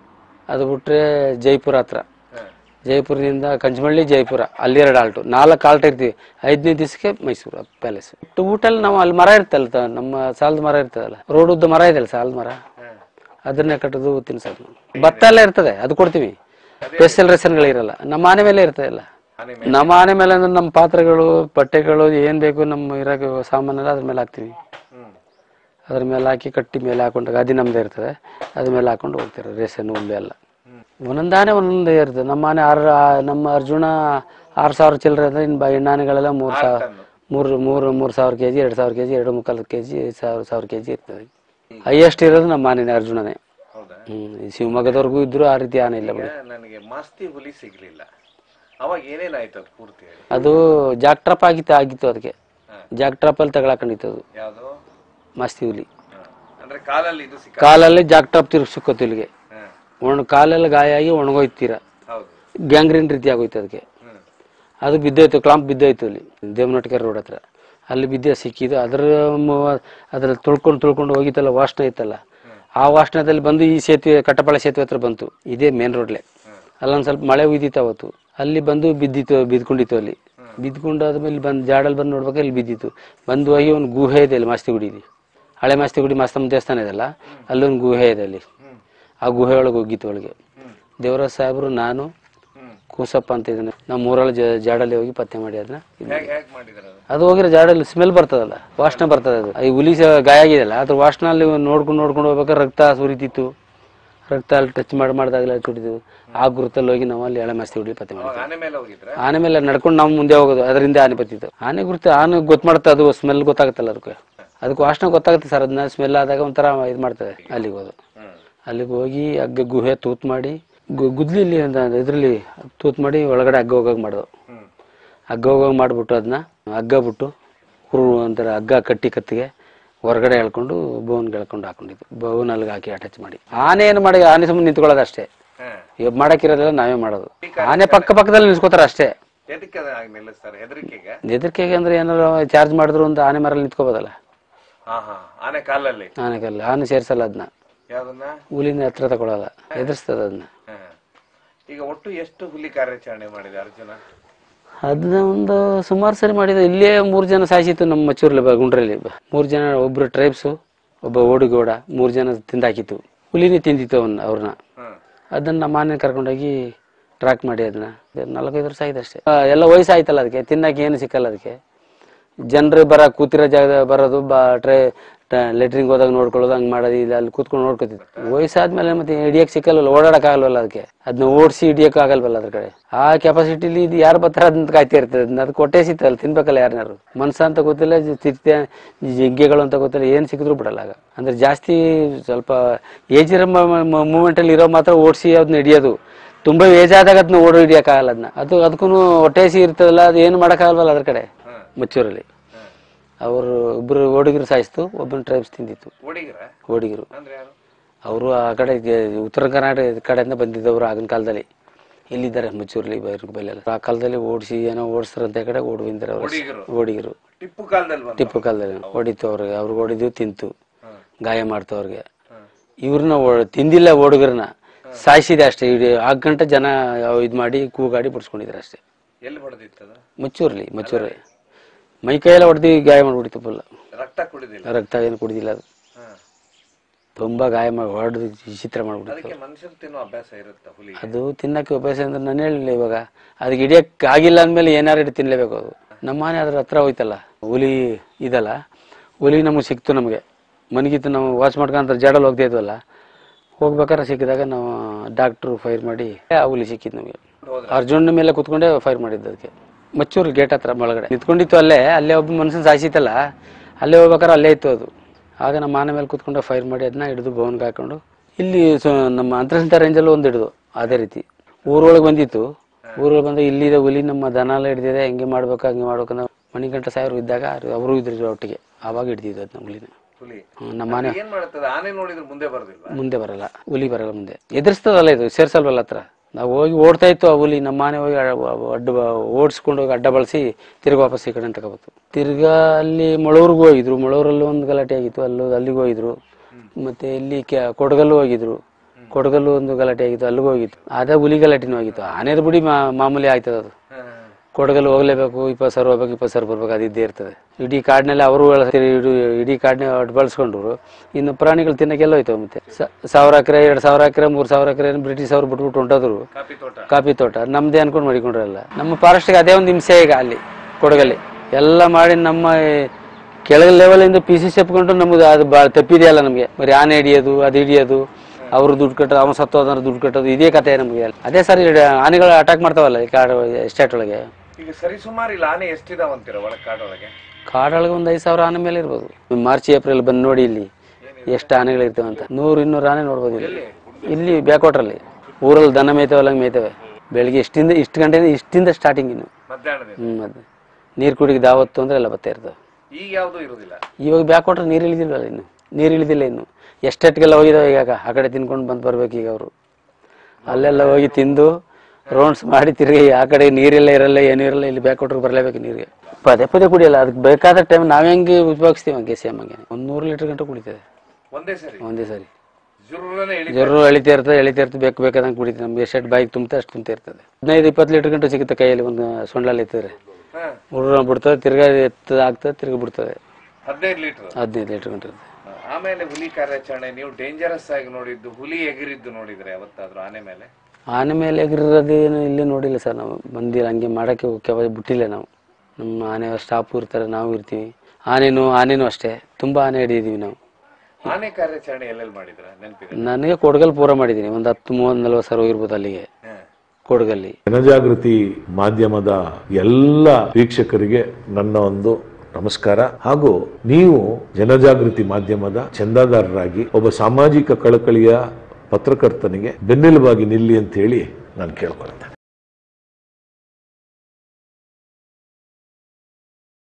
A: ಅದು ಬಿಟ್ರೆ ಜೈಪುರ ಹತ್ರ
B: ಹ್ಮ್.
A: ಜೈಪುರದಿಂದ ಕಂಚಮಳ್ಳಿ ಜೈಪುರ ಅಲ್ಲಿ ಎರಡು ಆಲ್ಟು ನಾಲ್ಕು ಆಲ್ಟ್ ಇರ್ತೀವಿ ಐದನೇ ದಿವಸಕ್ಕೆ ಮೈಸೂರು ಪ್ಯಾಲೇಸ್ ಊಟ ಎಲ್ಲ ನಾವು ಅಲ್ಲಿ ಮರ ಇರ್ತಲ್ಲ ತ- ನಮ್ಮ ಸಾಲದ ಮರ ಇರ್ತದಲ್ಲ ರೋಡ್ ಉದ್ದ ಮರ ಇದೆಯಲ್ಲ ಸಾಲದ ಮರ
B: ಹ್ಮ್.
A: ಅದನ್ನೇ ಕಟ್ಟೋದು ತಿನ್ಸೋದು ಭತ್ತ ಎಲ್ಲ ಇರ್ತದೆ ಅದು ಕೊಡ್ತೀವಿ ಸ್ಪೆಷಲ್ ರೇಷನ್ಗಳಿರಲ್ಲ ನಮ್ಮ ಆನೆ ಮೇಲೆ ಇರ್ತದೆ ಎಲ್ಲ
B: ಆನೆ
A: ನಮ್ಮ ಆನೆ ಮೇಲೆ ಅಂದ್ರೆ ನಮ್ಮ ಪಾತ್ರೆಗಳು ಬಟ್ಟೆಗಳು ಏನ್ ಬೇಕು ನಮ್ಮ ಇರೋಕೆ ಸಾಮಾನೆಲ್ಲ ಅದ್ರ ಮೇಲೆ ಹಾಕ್ತೀವಿ
B: ಹ್ಮ್.
A: ಅದ್ರ ಮೇಲೆ ಹಾಕಿ ಕಟ್ಟಿ ಮೇಲೆ ಹಾಕೊಂಡು ಗಾದಿ ನಮ್ದೇ ಇರ್ತದೆ ಅದ್ರ ಮೇಲೆ ಹಾಕೊಂಡು ಹೋಗ್ತಾರೆ ರೇಷನ್ ಹುಲ್ಲು ಎಲ್ಲ ಒಂದೊಂದು ಆನೆ ಒಂದೊಂದೇ ಇರ್ತದೆ ನಮ್ಮ ಆನೆ ಆರು ಆ- ನಮ್ಮ ಅರ್ಜುನ ಆರು ಸಾವಿರ ಚಿಲ್ಲರೆ ಅಂದ್ರೆ ಇನ್ನು ಬ- ಹೆಣ್ಣಾನೆಗಳೆಲ್ಲ ಮೂರು ಸಾವಿರ
B: ಟನ್ನು.
A: ಮೂರು ಮೂರು ಮೂರು ಸಾವಿರ ಕೆ ಜಿ ಎರಡು ಸಾವಿರ ಕೆ ಜಿ ಎರಡು ಮುಕ್ಕಾಲು ಕೆ ಜಿ ಸಾವಿರ ಸಾವಿರ ಕೆ ಜಿ ಇರ್ತದೆ ಹೈಯೆಸ್ಟ್ ಇರೋದು ನಮ್ಮ ಆನೆ ಅರ್ಜುನನೇ
B: ಹೌದಾ
A: ಹ್ಮ್ ಈ ಶಿವಮೊಗ್ಗದವರೆಗೂ ಇದ್ರು ಆ ರೀತಿ ಆನೆ ಇಲ್ಲ ಬಿಡಿ
B: ಈಗ ನನಗೆ ಮಾಸ್ತಿ ಹುಲಿ ಸಿಗ್ಲಿಲ್ಲ ಅವಾಗ ಏನೇನಾಯ್ತು ಅದು ಪೂರ್ತಿ ಹೇಳಿ
A: ಅದು ಜಾಕ್ ಟ್ರಾಪ್ ಆಗಿತ್ತು ಆಗಿತ್ತು ಅದಕ್ಕೆ
B: ಹಾ.
A: ಜಾಕ್ ಟ್ರಾಪಲ್ಲಿ ತಗೊಳಕೊಂಡಿತ್ತು ಅದು
B: ಯಾವುದು
A: ಮಸ್ತಿ ಹುಲಿ
B: ಅಂದ್ರೆ ಕಾಲಲ್ಲಿ ಇದು ಸಿಕ್ಕ
A: ಕಾಲಲ್ಲಿ ಜಾಕ್ ಟ್ರಾಪ್ ತಿರುಗಿಸ್ಕೊತ್ತು ಇಲ್ಲಿಗೆ
B: ಹ್ಮ್.
A: ಒಣ ಕಾಲೆಲ್ಲ ಗಾಯ ಆಗಿ ಒಣಗೋಯ್ತೀರ
B: ಹೌದು
A: ಗ್ಯಾಂಗ್ರೀನ್ ರೀತಿ ಆಗೋಯ್ತು ಅದಕ್ಕೆ
B: ಹ್ಮ್
A: ಅದು ಬಿದ್ದೋಯ್ತು ಕ್ಲಾಂಪ್ ಬಿದ್ದೋಯ್ತು ಅಲ್ಲಿ ದೇವನಟ್ಕೆರೆ ರೋಡ್ ಹತ್ರ ಅಲ್ಲಿ ಬಿದ್ದೆ ಸಿಕ್ಕಿದ್ದು ಅದ್ರ ಮ- ಅದ್ರಲ್ಲಿ ತುಳ್ಕೊಂಡು ತುಳ್ಕೊಂಡು ಹೋಗಿತ್ತಲ್ಲ ವಾಸನೆ ಇತ್ತಲ್ಲ ಆ ವಾಸನದಲ್ಲಿ ಬಂದು ಈ ಸೇತುವೆ ಕಟ್ಟಪಾಳ ಸೇತುವೆ ಹತ್ರ ಬಂತು ಇದೇ ಮೇನ್ ರೋಡ್ಲೆ ಅಲ್ಲೊಂದ್ ಸ್ವಲ್ಪ ಮಳೆ ಉಯ್ದಿತ್ತು ಅವತ್ತು ಅಲ್ಲಿ ಬಂದು ಬಿದ್ದಿತ್ತು ಬಿದ್ಕೊಂಡಿತ್ತು ಅಲ್ಲಿ ಬಿದ್ಕೊಂಡು ಆದ್ಮೇಲೆ ಬಂದು ಜಾಡಲ್ಲಿ ಬಂದು ನೋಡ್ಬೇಕು ಇಲ್ಲಿ ಬಿದ್ದಿತ್ತು ಬಂದು ಹೋಗಿ ಒಂದು ಗುಹೆ ಇದೆ ಅಲ್ಲಿ ಮಾಸ್ತಿ ಗುಡಿಲಿ ಹಳೆ ಮಾಸ್ತಿ ಗುಡಿ ಮಾಸ್ತಮ್ಮ ದೇವಸ್ಥಾನ ಇದೆಲ್ಲ ಅಲ್ಲೊಂದು ಗುಹೆ ಇದೆ ಅಲ್ಲಿ
B: ಹ್ಮ್
A: ಆ ಗುಹೆ ಒಳಗೆ ಹೋಗಿತ್ತು ಒಳಗೆ
B: ಹ್ಮ್
A: ದೇವರಾಜ್ ಸಾಹೇಬರು ನಾನು
B: ಹ್ಮ್
A: ಕೂಸಪ್ಪ ಅಂತ ಇದ್ದಾನೆ ನಮ್ಮ ಊರಲ್ಲಿ ಜ- ಜಾಡಲ್ಲಿ ಹೋಗಿ ಪತ್ತೆ ಮಾಡಿ ಅದನ್ನ
B: ಹೇಗ್ ಹೇಗ್ ಮಾಡಿದ್ರ ಅದು
A: ಅದು ಹೋಗಿರೋ ಜಾಡಲ್ಲಿ ಸ್ಮೆಲ್ ಬರ್ತದಲ್ಲ ವಾಸನೆ ಬರ್ತದೆ ಅದು ಈ ಹುಲಿ ಸ- ಗಾಯ ಆಗಿದೆಯಲ್ಲ ಅದ್ರ ವಾಸನೆ ಅಲ್ಲಿ ನೋಡ್ಕೊಂಡು ನೋಡ್ಕೊಂಡು ಹೋಗ್ಬೇಕಾದ್ರೆ ರಕ್ತ ಸುರಿತಿತ್ತು ರಕ್ತ ಅಲ್ಲಿ ಟಚ್ ಮಾಡಿ ಮಾಡಿದಾಗಲೇ ಕುಡಿದು ಆ ಗುರುತಲ್ಲಿ ಹೋಗಿ ನಾವು ಅಲ್ಲಿ ಎಳೆ ಮಾಸ್ತಿ ಹುಡಿ ಪತ್ತೆ ಮಾಡಿ
B: ಅವಾಗ ಆನೆ ಮೇಲೆ ಹೋಗಿದ್ರ
A: ಆನೆ ಮೇಲೆ ನಡ್ಕೊಂಡು ನಾವು ಮುಂದೆ ಹೋಗೋದು ಅದರಿಂದ ಆನೆ ಬರ್ತಿತ್ತು ಆನೆ ಗುರುತು ಆನೆ ಗೊತ್ತು ಮಾಡುತ್ತೆ ಅದು ಸ್ಮೆಲ್ ಗೊತ್ತಾಗುತ್ತಲ್ಲ ಅದಕ್ಕೆ ಅದಕ್ಕೆ ವಾಸನೆ ಗೊತ್ತಾಗುತ್ತೆ ಸರ್ ಅದನ್ನ ಸ್ಮೆಲ್ ಆದಾಗ ಒಂಥರ ಇದು ಮಾಡ್ತದೆ ಅಲ್ಲಿಗೆ ಹೋದು
B: ಹ್ಮ್
A: ಅಲ್ಲಿಗೆ ಹೋಗಿ ಹಗ್ಗ ಗುಹೆ ತೂತ್ ಮಾಡಿ ಗು- ಗುದ್ಲಿಲಿ ಇದರಲ್ಲಿ ತೂತ್ ಮಾಡಿ ಒಳಗಡೆ ಹಗ್ಗ ಹೋಗೋಕೆ ಮಾಡೋದು
B: ಹ್ಮ್
A: ಹಗ್ಗ ಹೋಗೋಗಿ ಮಾಡಿಬಿಟ್ಟು ಅದನ್ನ ಹಗ್ಗ ಬಿಟ್ಟು ಹುರು ಒಂಥರ ಹಗ್ಗ ಕಟ್ಟಿ ಕತ್ತಿಗೆ ಹೊರಗಡೆ ಎಳ್ಕೊಂಡು ಬೋನ್ಗೆ ಎಳ್ಕೊಂಡು ಹಾಕೊಂಡಿದ್ದು ಬೋನ್ ಅಲ್ಲಿಗೆ ಹಾಕಿ ಅಟ್ಯಾಚ್ ಮಾಡಿ ಆನೆ ಏನು ಮಾಡಿ ಆನೆ ಸುಮ್ಮನೆ ನಿಂತ್ಕೊಳ್ಳೋದು ಅಷ್ಟೇ
B: ಹ್ಮ್
A: ಇವಾಗ ಮಾಡಕ್ಕಿರೋದೆಲ್ಲ ನಾವೇ ಮಾಡೋದು ಆನೆ ಪಕ್ಕ ಪಕ್ಕದಲ್ಲಿ ನಿಲ್ಸ್ಕೊತಾರೆ ಅಷ್ಟೇ
B: ಎದಕ್ಕೆ ಅದ ಹಾಗೆ ನಿಲ್ಲಿಸ್ತಾರೆ ಹೆದರಿಕೆಗೆ
A: ಹೆದರಿಕೆಗೆ ಅಂದ್ರೆ ಏನಾರು ಚಾರ್ಜ್ ಮಾಡಿದ್ರು ಒಂದು ಆನೆ ಮರಲ್ಲಿ ನಿಂತ್ಕೋಬೋದಲ್ಲ
B: ಹಾ ಹಾ ಆನೆ ಕಾಲಲ್ಲಿ
A: ಆನೆಗಲ್ಲ ಆನೆ ಸೇರ್ಸಲ್ಲ ಅದನ್ನ
B: ಯಾವ್ದನ್ನ
A: ಹುಲಿನ ಹತ್ರ ತಗೊಳಲ್ಲ ಎದುರಿಸ್ತದೆ ಅದನ್ನ
B: ಹ್ಮ್. ಈಗ ಒಟ್ಟು ಎಷ್ಟು ಹುಲಿ ಕಾರ್ಯಾಚರಣೆ ಮಾಡಿದೆ ಅರ್ಜುನ
A: ಅದನ್ನ ಒಂದು ಸುಮಾರು ಸರಿ ಮಾಡಿದ ಇಲ್ಲೇ ಮೂರು ಜನ ಸಾಯಿಸಿತ್ತು ನಮ್ಮ ಮಚ್ಚೂರ್ಲಿ ಬ- ಗುಂಡ್ರಲ್ಲಿ ಮೂರು ಜನ ಒಬ್ರು ಟ್ರೈಬ್ಸು ಒಬ್ಬ ಓಡಿಗೌಡ ಮೂರು ಜನ ತಿಂದಾಕಿತ್ತು ಹುಲಿನೇ ತಿಂದಿತ್ತು ಅವನ್ನ ಅವ್ರನ್ನ
B: ಹ್ಮ್
A: ಅದನ್ನ ನಮ್ಮ ಮನೆ ಕರ್ಕೊಂಡೋಗಿ ಟ್ರ್ಯಾಕ್ ಮಾಡಿ ಅದನ್ನ ನಾಲ್ಕೈದು ವರ್ಷ ಆಯ್ತು ಅಷ್ಟೇ ಆ, ಎಲ್ಲ ವಯಸ್ಸಾಯ್ತಲ್ಲ ಅದಕ್ಕೆ ತಿನ್ನಕ್ಕೆ ಏನು ಸಿಕ್ಕಲ್ಲ ಅದಕ್ಕೆ ಜನರು ಬರ ಕೂತಿರೋ ಜಾಗದ ಬರೋದು ಬಾ ಟ್ರೈ ಲೆಟ್ರಿಂಗ್ ಹೋದಾಗ ನೋಡ್ಕೊಳ್ಳೋದು ಹಂಗ್ ಮಾಡೋದು ಇಲ್ಲ ಅಲ್ಲಿ ಕೂತ್ಕೊಂಡು ನೋಡ್ಕೊತಿತ್ತು ವಯಸ್ಸಾದ್ಮೇಲೆ ಮತ್ತೆ ಹಿಡಿಯಕ್ ಸಿಕ್ಕಲ್ವಲ್ಲ ಓಡಾಡಕ್ ಆಗಲ್ವಲ್ಲ ಅದಕ್ಕೆ ಅದನ್ನ ಓಡಿಸಿ ಹಿಡಿಯಕ್ ಆಗಲ್ವಲ್ಲ ಅದ್ರ ಕಡೆ ಆ ಕೆಪಾಸಿಟಿಲಿ ಇದು ಯಾರು ಬರ್ತಾರ ಅದಂತ ಕಾಯ್ತಾ ಇರ್ತದೆ ಅದನ್ನ ಅದು ಕೊಟ್ಟೆ ಸಿಗ್ತಲ್ಲ ತಿನ್ಬೇಕಲ್ಲ ಯಾರನ್ನಾರು ಮನ್ಸ ಅಂತ ಗೊತ್ತಿಲ್ಲ ಜಿ- ತಿರ್ತೆ ಜಿಗ್ಗೆಗಳು ಅಂತ ಗೊತ್ತಿಲ್ಲ ಏನ್ ಸಿಕ್ಕಿದ್ರು ಬಿಡಲ್ಲ ಆಗ ಅಂದ್ರೆ ಜಾಸ್ತಿ ಸ್ವಲ್ಪ ಏಜ್ ಇರೋ ಮೂಮೆಂಟ್ ಅಲ್ಲಿ ಇರೋ ಮಾತ್ರ ಓಡಿಸಿ ಅದನ್ನ ಹಿಡಿಯೋದು ತುಂಬಾ ಏಜ್ ಆದಾಗ ಅದನ್ನ ಓಡಿ ಹಿಡಿಯಕ್ಕಾಗಲ್ಲ ಅದನ್ನ ಅದು ಅದಕ್ಕೂ ಹೊಟ್ಟೆಸಿ ಇರ್ತದಲ್ಲ ಅದು ಏನು ಮಾಡೋಕ್ಕಾಗಲ್ವಲ್ಲ ಅದ್ರ ಕಡೆ
B: ಹ್ಮ್
A: ಮುಚ್ಚೂರಲ್ಲಿ
B: ಹ್ಮ್
A: ಅವರು ಇಬ್ರು ಓಡಿಗರು ಸಾಯಿಸ್ತು ಒಬ್ಬನ ಟ್ರೈಬ್ಸ್ ತಿಂದಿತ್ತು
B: ಓಡಿಗ್ರ
A: ಓಡಿಗರು
B: ಅಂದ್ರೆ ಯಾರು
A: ಅವರು ಆ ಕಡೆ ಗೆ- ಉತ್ತರ ಕರ್ನಾಟಕ ಕಡೆಯಿಂದ ಬಂದಿದ್ದವರು ಆಗಿನ ಕಾಲದಲ್ಲಿ ಇಲ್ಲಿದ್ದಾರೆ ಮುಚ್ಚೂರ್ಲಿ ಬೈರ್ಗ್ ಬೈಲೆಲ್ಲ ಆ ಕಾಲದಲ್ಲಿ ಓಡಿಸಿ ಏನೋ ಓಡಿಸ್ತಾರಂತ ಕಡೆ ಓಡಿ ಬಂದಿದ್ದಾರೆ ಅವರು
B: ಓಡಿಗರು
A: ಓಡಿಗರು
B: ಟಿಪ್ಪು ಕಾಲದಲ್ಲಿ ಬಂದ
A: ಟಿಪ್ಪು ಕಾಲದಲ್ಲಿ ಹೊಡಿತು ಅವ್ರಿಗೆ ಅವ್ರಿಗೆ ಹೊಡಿದು ತಿಂತು
B: ಹ್ಮ್
A: ಗಾಯ ಮಾಡ್ತು ಅವ್ರಿಗೆ
B: ಹ್ಮ್
A: ಇವ್ರನ್ನ ಓ- ತಿಂದಿಲ್ಲ ಓಡುಗರನ್ನ ಸಾಯಿಸಿದೆ ಅಷ್ಟೇ ಇಡೀ ಆಗ ಗಂಟೆ ಜನ ಇದು ಮಾಡಿ ಕೂಗಾಡಿ ಬಿಡಿಸ್ಕೊಂಡಿದ್ದಾರೆ ಅಷ್ಟೇ
B: ಎಲ್ಲಿ ಹೊಡೆದಿತ್ತದ
A: ಮಚ್ಚೂರಲ್ಲಿ ಮಚ್ಚೂರಲ್ಲಿ ಮೈ ಕೈಯೆಲ್ಲ ಹೊಡೆದು ಗಾಯ ಮಾಡಿಬಿಡಿತು ಫುಲ್
B: ರಕ್ತ ಕುಡಿದಿಲ್ಲ
A: ರಕ್ತ ಏನು ಕುಡಿದಿಲ್ಲ ಅದು
B: ಹಾ.
A: ತುಂಬ ಗಾಯ ಮಾಡಿ ಹೊಡೆದು ಚಿತ್ರ ಮಾಡಿಬಿಟ್ಟಿತ್ತು
B: ಅದಕ್ಕೆ ಮನುಷ್ಯರು ತಿನ್ನೋ ಅಭ್ಯಾಸ ಇರುತ್ತೆ ಹುಲಿ
A: ಅದು ತಿನ್ನಕ್ಕೆ ಅಭ್ಯಾಸ ಅಂದ್ರೆ ನಾನು ಹೇಳಿಲ್ಲ ಇವಾಗ ಅದಕ್ಕೆ ಹಿಡಿಯಕ್ಕೆ ಆಗಿಲ್ಲ ಅಂದಮೇಲೆ ಏನಾರು ಹಿಡಿದು ತಿನ್ನಲೇಬೇಕು ಅದು ನಮ್ಮ ಮನೆ ಅದ್ರ ಹತ್ರ ಹೋಯ್ತಲ್ಲ ಹುಲಿ ಇದಲ್ಲ ಹುಲಿ ನಮಗೆ ಸಿಕ್ತು ನಮಗೆ ಮನೆಗಿತ್ತು ನಾವು ವಾಚ್ ಮಾಡ್ಕೊಂತ ಜಡಲ್ ಹೋಗ್ತಾ ಇದ್ವಲ್ಲ ಹೋಗ್ಬೇಕಾದ್ರೆ ಸಿಕ್ಕಿದಾಗ ನಾವು ಡಾಕ್ಟ್ರು ಫೈರ್ ಮಾಡಿ ಆ ಹುಲಿ ಸಿಕ್ಕಿದ್ದು ನಮಗೆ
B: ಹೋದ್ರ
A: ಅರ್ಜುನ ಮೇಲೆ ಕುತ್ಕೊಂಡೆ ಫೈರ್ ಮಾಡಿದ್ದು ಅದಕ್ಕೆ ಮಚ್ಚೂರು ಗೇಟ್ ಹತ್ರ ಒಳಗಡೆ ನಿಂತ್ಕೊಂಡಿತ್ತು ಅಲ್ಲೇ ಅಲ್ಲೇ ಒಬ್ಬ ಮನುಷ್ಯನ ಸಾಯಿಸಿತ್ತಲ್ಲ ಅಲ್ಲೇ ಹೋಗ್ಬೇಕಾದ್ರೆ ಅಲ್ಲೇ ಇತ್ತು ಅದು ಆಗ ನಮ್ಮ ಆನೆ ಮೇಲೆ ಕುತ್ಕೊಂಡು ಫೈರ್ ಮಾಡಿ ಅದನ್ನ ಹಿಡಿದು ಬೋನ್ಗೆ ಹಾಕೊಂಡು ಇಲ್ಲಿ ಸೊ ನಮ್ಮ ಅಂತರ್ಸಂತ ರೇಂಜಲ್ಲೂ ಒಂದು ಹಿಡಿದು ಅದೇ ರೀತಿ ಊರೊಳಗೆ ಬಂದಿತ್ತು ಊರೊಳಗೆ ಬಂದು ಇಲ್ಲಿದೆ ಹುಲಿ ನಮ್ಮ ದನ ಎಲ್ಲ ಹಿಡಿದಿದೆ ಹೆಂಗೆ ಮಾಡ್ಬೇಕು ಹಂಗೆ ಮಾಡ್ಬೇಕು ನಾವು ಮಣಿಗಂಟ ಸಾವಿರ ಇದ್ದಾಗ ಅವರು ಇದ್ರು ಒಟ್ಟಿಗೆ ಆವಾಗ ಹಿಡಿದಿದ್ದು ಅದು ನಮ್ಮ ಹುಲಿನ
B: ಹುಲಿ
A: ಹ್ಮ್, ನಮ್ಮ ಆನೆ
B: ಏನ್ ಮಾಡುತ್ತದೆ ಆನೆ ನೋಡಿದ್ರೆ ಮುಂದೆ ಬರೋದಿಲ್ವಾ
A: ಮುಂದೆ ಬರಲ್ಲ ಹುಲಿ ಬರಲ್ಲ ಮುಂದೆ ಎದುರಿಸ್ತದಲ್ಲ ಇದು ಸೇರ್ಸಲ್ವಲ್ಲ ಹತ್ರ ನಾವು ಹೋಗಿ ಓಡ್ತಾ ಇತ್ತು ಆ ಹುಲಿ ನಮ್ಮ ಮನೆ ಹೋಗಿ ಅ- ಅಡ್ಡ ಓಡಿಸ್ಕೊಂಡು ಹೋಗಿ ಅಡ್ಡ ಬಳಸಿ ತಿರ್ಗಿ ವಾಪಸ್ ಈ ಕಡೆ ತಗೋಬತ್ತು ತಿರ್ಗಾ ಅಲ್ಲಿ ಮೊಳೂರ್ಗೂ ಹೋಗಿದ್ರು ಮೊಳೂರಲ್ಲಿ ಒಂದು ಗಲಾಟೆ ಆಗಿತ್ತು ಅಲ್ಲೂ ಅಲ್ಲಿಗೂ ಹೋಗಿದ್ರು ಮತ್ತೆ ಇಲ್ಲಿ ಕೆ ಕೊಡಗಲ್ಲು ಹೋಗಿದ್ರು ಕೊಡಗಲ್ಲು ಒಂದು ಗಲಾಟೆ ಆಗಿತ್ತು ಅಲ್ಲಿಗೂ ಹೋಗಿತ್ತು ಅದೇ ಹುಲಿ ಗಲಾಟೆನೂ ಆಗಿತ್ತು ಆನೆದ ಬಿಡಿ ಮಾ ಮಾಮೂಲಿ ಆಯ್ತದ ಅದು ಕೊಡಗಲ್ಲಿ ಹೋಗ್ಲೇಬೇಕು ಇಪ್ಪತ್ತು ಸಾವಿರ ಹೋಗ್ಬೇಕು ಇಪ್ಪತ್ತು ಸಾವಿರ ಬರ್ಬೇಕು ಅದು ಇದ್ದೇ ಇರ್ತದೆ ಇಡೀ ಕಾಡಿನಲ್ಲಿ ಅವರು ಇಡೀ ಇಡೀ ಕಾಡನ್ನ ಒಟ್ಟು ಬಳಸ್ಕೊಂಡ್ರು ಇನ್ನು ಪ್ರಾಣಿಗಳು ತಿನ್ನಕ್ಕೆಲ್ಲ ಹೋಯ್ತವೆ ಮತ್ತೆ ಸ- ಸಾವಿರ ಎಕರೆ ಎರಡು ಸಾವಿರ ಎಕರೆ ಮೂರು ಸಾವಿರ ಎಕರೆ ಬ್ರಿಟಿಷ್ ಅವ್ರು ಬಿಟ್ಬಿಟ್ಟು ಹೊಂಟೋದ್ರು
B: ಕಾಫಿ ತೋಟ
A: ಕಾಫಿ ತೋಟ ನಮ್ದೇ ಅನ್ಕೊಂಡು ಮಾಡಿಕೊಂಡ್ರಲ್ಲ ನಮ್ಮ ಫಾರೆಸ್ಟ್ಗೆ ಅದೇ ಒಂದು ಹಿಂಸೆ ಈಗ ಅಲ್ಲಿ ಕೊಡಗಲ್ಲಿ ಎಲ್ಲ ಮಾಡಿ ನಮ್ಮ ಕೆಳಗೆ ಲೆವೆಲಿಂದ ಪಿ ಸಿ ಸೆಪ್ಕೊಂಡು ನಮ್ಗೆ ಅದು ಭಾಳ ತಪ್ಪಿದೆಯಲ್ಲ ನಮಗೆ ಬರೀ ಆನೆ ಹಿಡಿಯೋದು ಅದು ಹಿಡಿಯೋದು ಅವರು ದುಡ್ಡು ಕಟ್ಟೋದು ಅವನು ಸತ್ತೋದ್ರೆ ದುಡ್ಡು ಕಟ್ಟೋದು ಇದೇ ಕತೆ ನಮಗೆ ಅದೇ ಸರಿ ಆನೆಗಳು ಅಟ್ಯಾಕ್ ಮಾಡ್ತಾವಲ್ಲ ಈ ಕಾಡು ಎಸ್ಟೇಟ್ ಒಳಗೆ
B: ಈಗ ಸರಿಸುಮಾರು ಇಲ್ಲಿ ಆನೆ ಎಷ್ಟಿದಾವಂತೀರ ಒಳಗ್ ಕಾಡೊಳಗೆ
A: ಕಾಡೊಳಗೆ ಒಂದು ಐದು ಸಾವಿರ ಆನೆ ಮೇಲೆ ಇರ್ಬೋದು ಮಾರ್ಚ್ ಏಪ್ರಿಲ್ ಬಂದು ನೋಡಿ ಇಲ್ಲಿ ಎಷ್ಟು ಆನೆಗಳು ಇರ್ತವೆ ಅಂತ ನೂರು ಇನ್ನೂರು ಆನೆ ನೋಡ್ಬೋದು ಇಲ್ಲಿ ಇಲ್ಲಿ ಬ್ಯಾಕ್ವಾಟ್ರಲ್ಲಿ ಊರಲ್ಲಿ ದನ ಮೇಯ್ತವಲ್ಲ ಹಂಗೆ ಮೇಯ್ತವೆ ಬೆಳಿಗ್ಗೆ ಇಷ್ಟಿಂದ ಇಷ್ಟು ಗಂಟೆಯಿಂದ ಇಷ್ಟಿಂದ ಸ್ಟಾರ್ಟಿಂಗ್ ಇನ್ನು
B: ಮಧ್ಯಾಹ್ನದಿಂದ
A: ಹ್ಞೂ ಅದು ನೀರು ಕುಡಿಗೆ ದಾವತ್ತು ಅಂದ್ರೆ ಎಲ್ಲ ಬರ್ತಾ ಇರ್ತವೆ
B: ಈಗ ಯಾವ್ದು ಇರುದಿಲ್ಲ
A: ಇವಾಗ ಬ್ಯಾಕ್ವಾಟ್ರ್ ನೀರು ಇಳಿದಿಲ್ವಲ್ಲ ಇನ್ನು ನೀರು ಇಳಿದಿಲ್ಲ ಇನ್ನು ಎಷ್ಟೆಟ್ಗೆಲ್ಲ ಹೋಗಿದಾವೆ ಈಗ ಆ ಕಡೆ ತಿನ್ಕೊಂಡು ಬಂದು ಬರ್ಬೇಕು ಈಗ ಅವರು ಅಲ್ಲೆಲ್ಲ ಹೋಗಿ ತಿಂದು ರೌಂಡ್ಸ್ ಮಾಡಿ ತಿರುಗಿ ಆ ಕಡೆ ನೀರೆಲ್ಲ ಇರಲ್ಲ ಏನೂ ಇರಲ್ಲ ಇಲ್ಲಿ ಬ್ಯಾಕ್ವಾಟ್ರಿಗೆ ಬರಲೇಬೇಕು ನೀರಿಗೆ ಪದೇ ಪದೇ ಕುಡಿಯಲ್ಲ ಅದಕ್ಕೆ ಬೇಕಾದ ಟೈಮ್ ನಾವ್ ಹೆಂಗೆ ಉಪಯೋಗಿಸ್ತೀವಿ ಹಂಗೆ ಸೇಮ್ ಹಂಗೆ ಒಂದು ನೂರು ಲೀಟರ್ ಗಂಟೆ ಕುಡಿತದೆ
B: ಒಂದೇ ಸರಿ
A: ಒಂದೇ ಸರಿ
B: ಜುರ್ರನೆ ಇಳಿ
A: ಜ್ವರ ಎಳಿತಾ ಇರ್ತದೆ ಎಳಿತಾ ಇರ್ತದೆ ಬೇಕು ಬೇಕಾದಂಗೆ ಕುಡಿತೀವಿ ನಮ್ಗೆ ಎಷ್ಟು ಬಾಯಿಗೆ ತುಂಬುತ್ತೆ ಅಷ್ಟು ತುಂಬ್ತಾ ಇರ್ತದೆ ಹದಿನೈದು ಇಪ್ಪತ್ತು ಲೀಟರ್ ಗಂಟೆ ಸಿಗುತ್ತೆ ಕೈಯಲ್ಲಿ ಒಂದು ಸೊಂಡಲ್ಲಿ ಎತ್ತಿದ್ರೆ
B: ಹಾ
A: ಹುಡುಗ ಬಿಡ್ತದೆ ತಿರ್ಗಾ ಎತ್ತದ ಆಗ್ತದೆ ತಿರ್ಗಿ ಬಿಡ್ತದೆ
B: ಹದಿನೈದು ಲೀಟರ್
A: ಹದಿನೈದು ಲೀಟರ್ ಗಂಟೆ ಇರ್ತದೆ
B: ಆಮೇಲೆ ಹುಲಿ ಕಾರ್ಯಾಚರಣೆ ನೀವು ಡೇಂಜರಸ್ ಆಗಿ ನೋಡಿದ್ದು ಹುಲಿ ಎಗಿರಿದ್ದು ನೋಡಿದ್ರೆ ಯಾವತ್ತಾದ್ರೂ ಆನೆ ಮೇಲೆ
A: ಆನೆ ಮೇಲೆ ಎಗರಿರೋದೇನು ಇಲ್ಲಿ ನೋಡಿಲ್ಲ ಸರ್ ನಾವು ಬಂದಿಲ್ಲ ಹಂಗೆ ಮಾಡೋಕ್ಕೆ ಕೆವ ಬಿಟ್ಟಿಲ್ಲ ನಾವು ನಮ್ಮ ಆನೆ ಸ್ಟಾಫು ಇರ್ತಾರೆ ನಾವು ಇರ್ತೀವಿ ಆನೆನೂ ಆನೆನೂ ಅಷ್ಟೇ ತುಂಬ ಆನೆ ಹಿಡಿದೀವಿ ನಾವು
B: ಆನೆ ಕಾರ್ಯಾಚರಣೆ ಎಲ್ಲೆಲ್ಲಿ ಮಾಡಿದ್ರ ನೆನಪಿದೆ
A: ನನಗೆ ಕೊಡಗಲ್ ಪೂರ ಮಾಡಿದ್ದೀನಿ ಒಂದು ಹತ್ತು ಮೂವತ್ತು ನಲ್ವತ್ತು ಸಾವಿರ ಹೋಗಿರ್ಬೋದು ಅಲ್ಲಿಗೆ ಕೊಡಗಲ್ಲಿ
C: ಜನಜಾಗೃತಿ ಮಾಧ್ಯಮದ ಎಲ್ಲ ವೀಕ್ಷಕರಿಗೆ ನನ್ನ ಒಂದು ನಮಸ್ಕಾರ ಹಾಗೂ ನೀವು ಜನಜಾಗೃತಿ ಮಾಧ್ಯಮದ ಚಂದಾದಾರರಾಗಿ ಒಬ್ಬ ಸಾಮಾಜಿಕ ಕಳಕಳಿಯ ಪತ್ರಕರ್ತನಿಗೆ ಬೆನ್ನೆಲುಬಾಗಿ ನಿಲ್ಲಿ ಅಂತ ಹೇಳಿ ನಾನು ಕೇಳ್ಕೊಳ್ತೇನೆ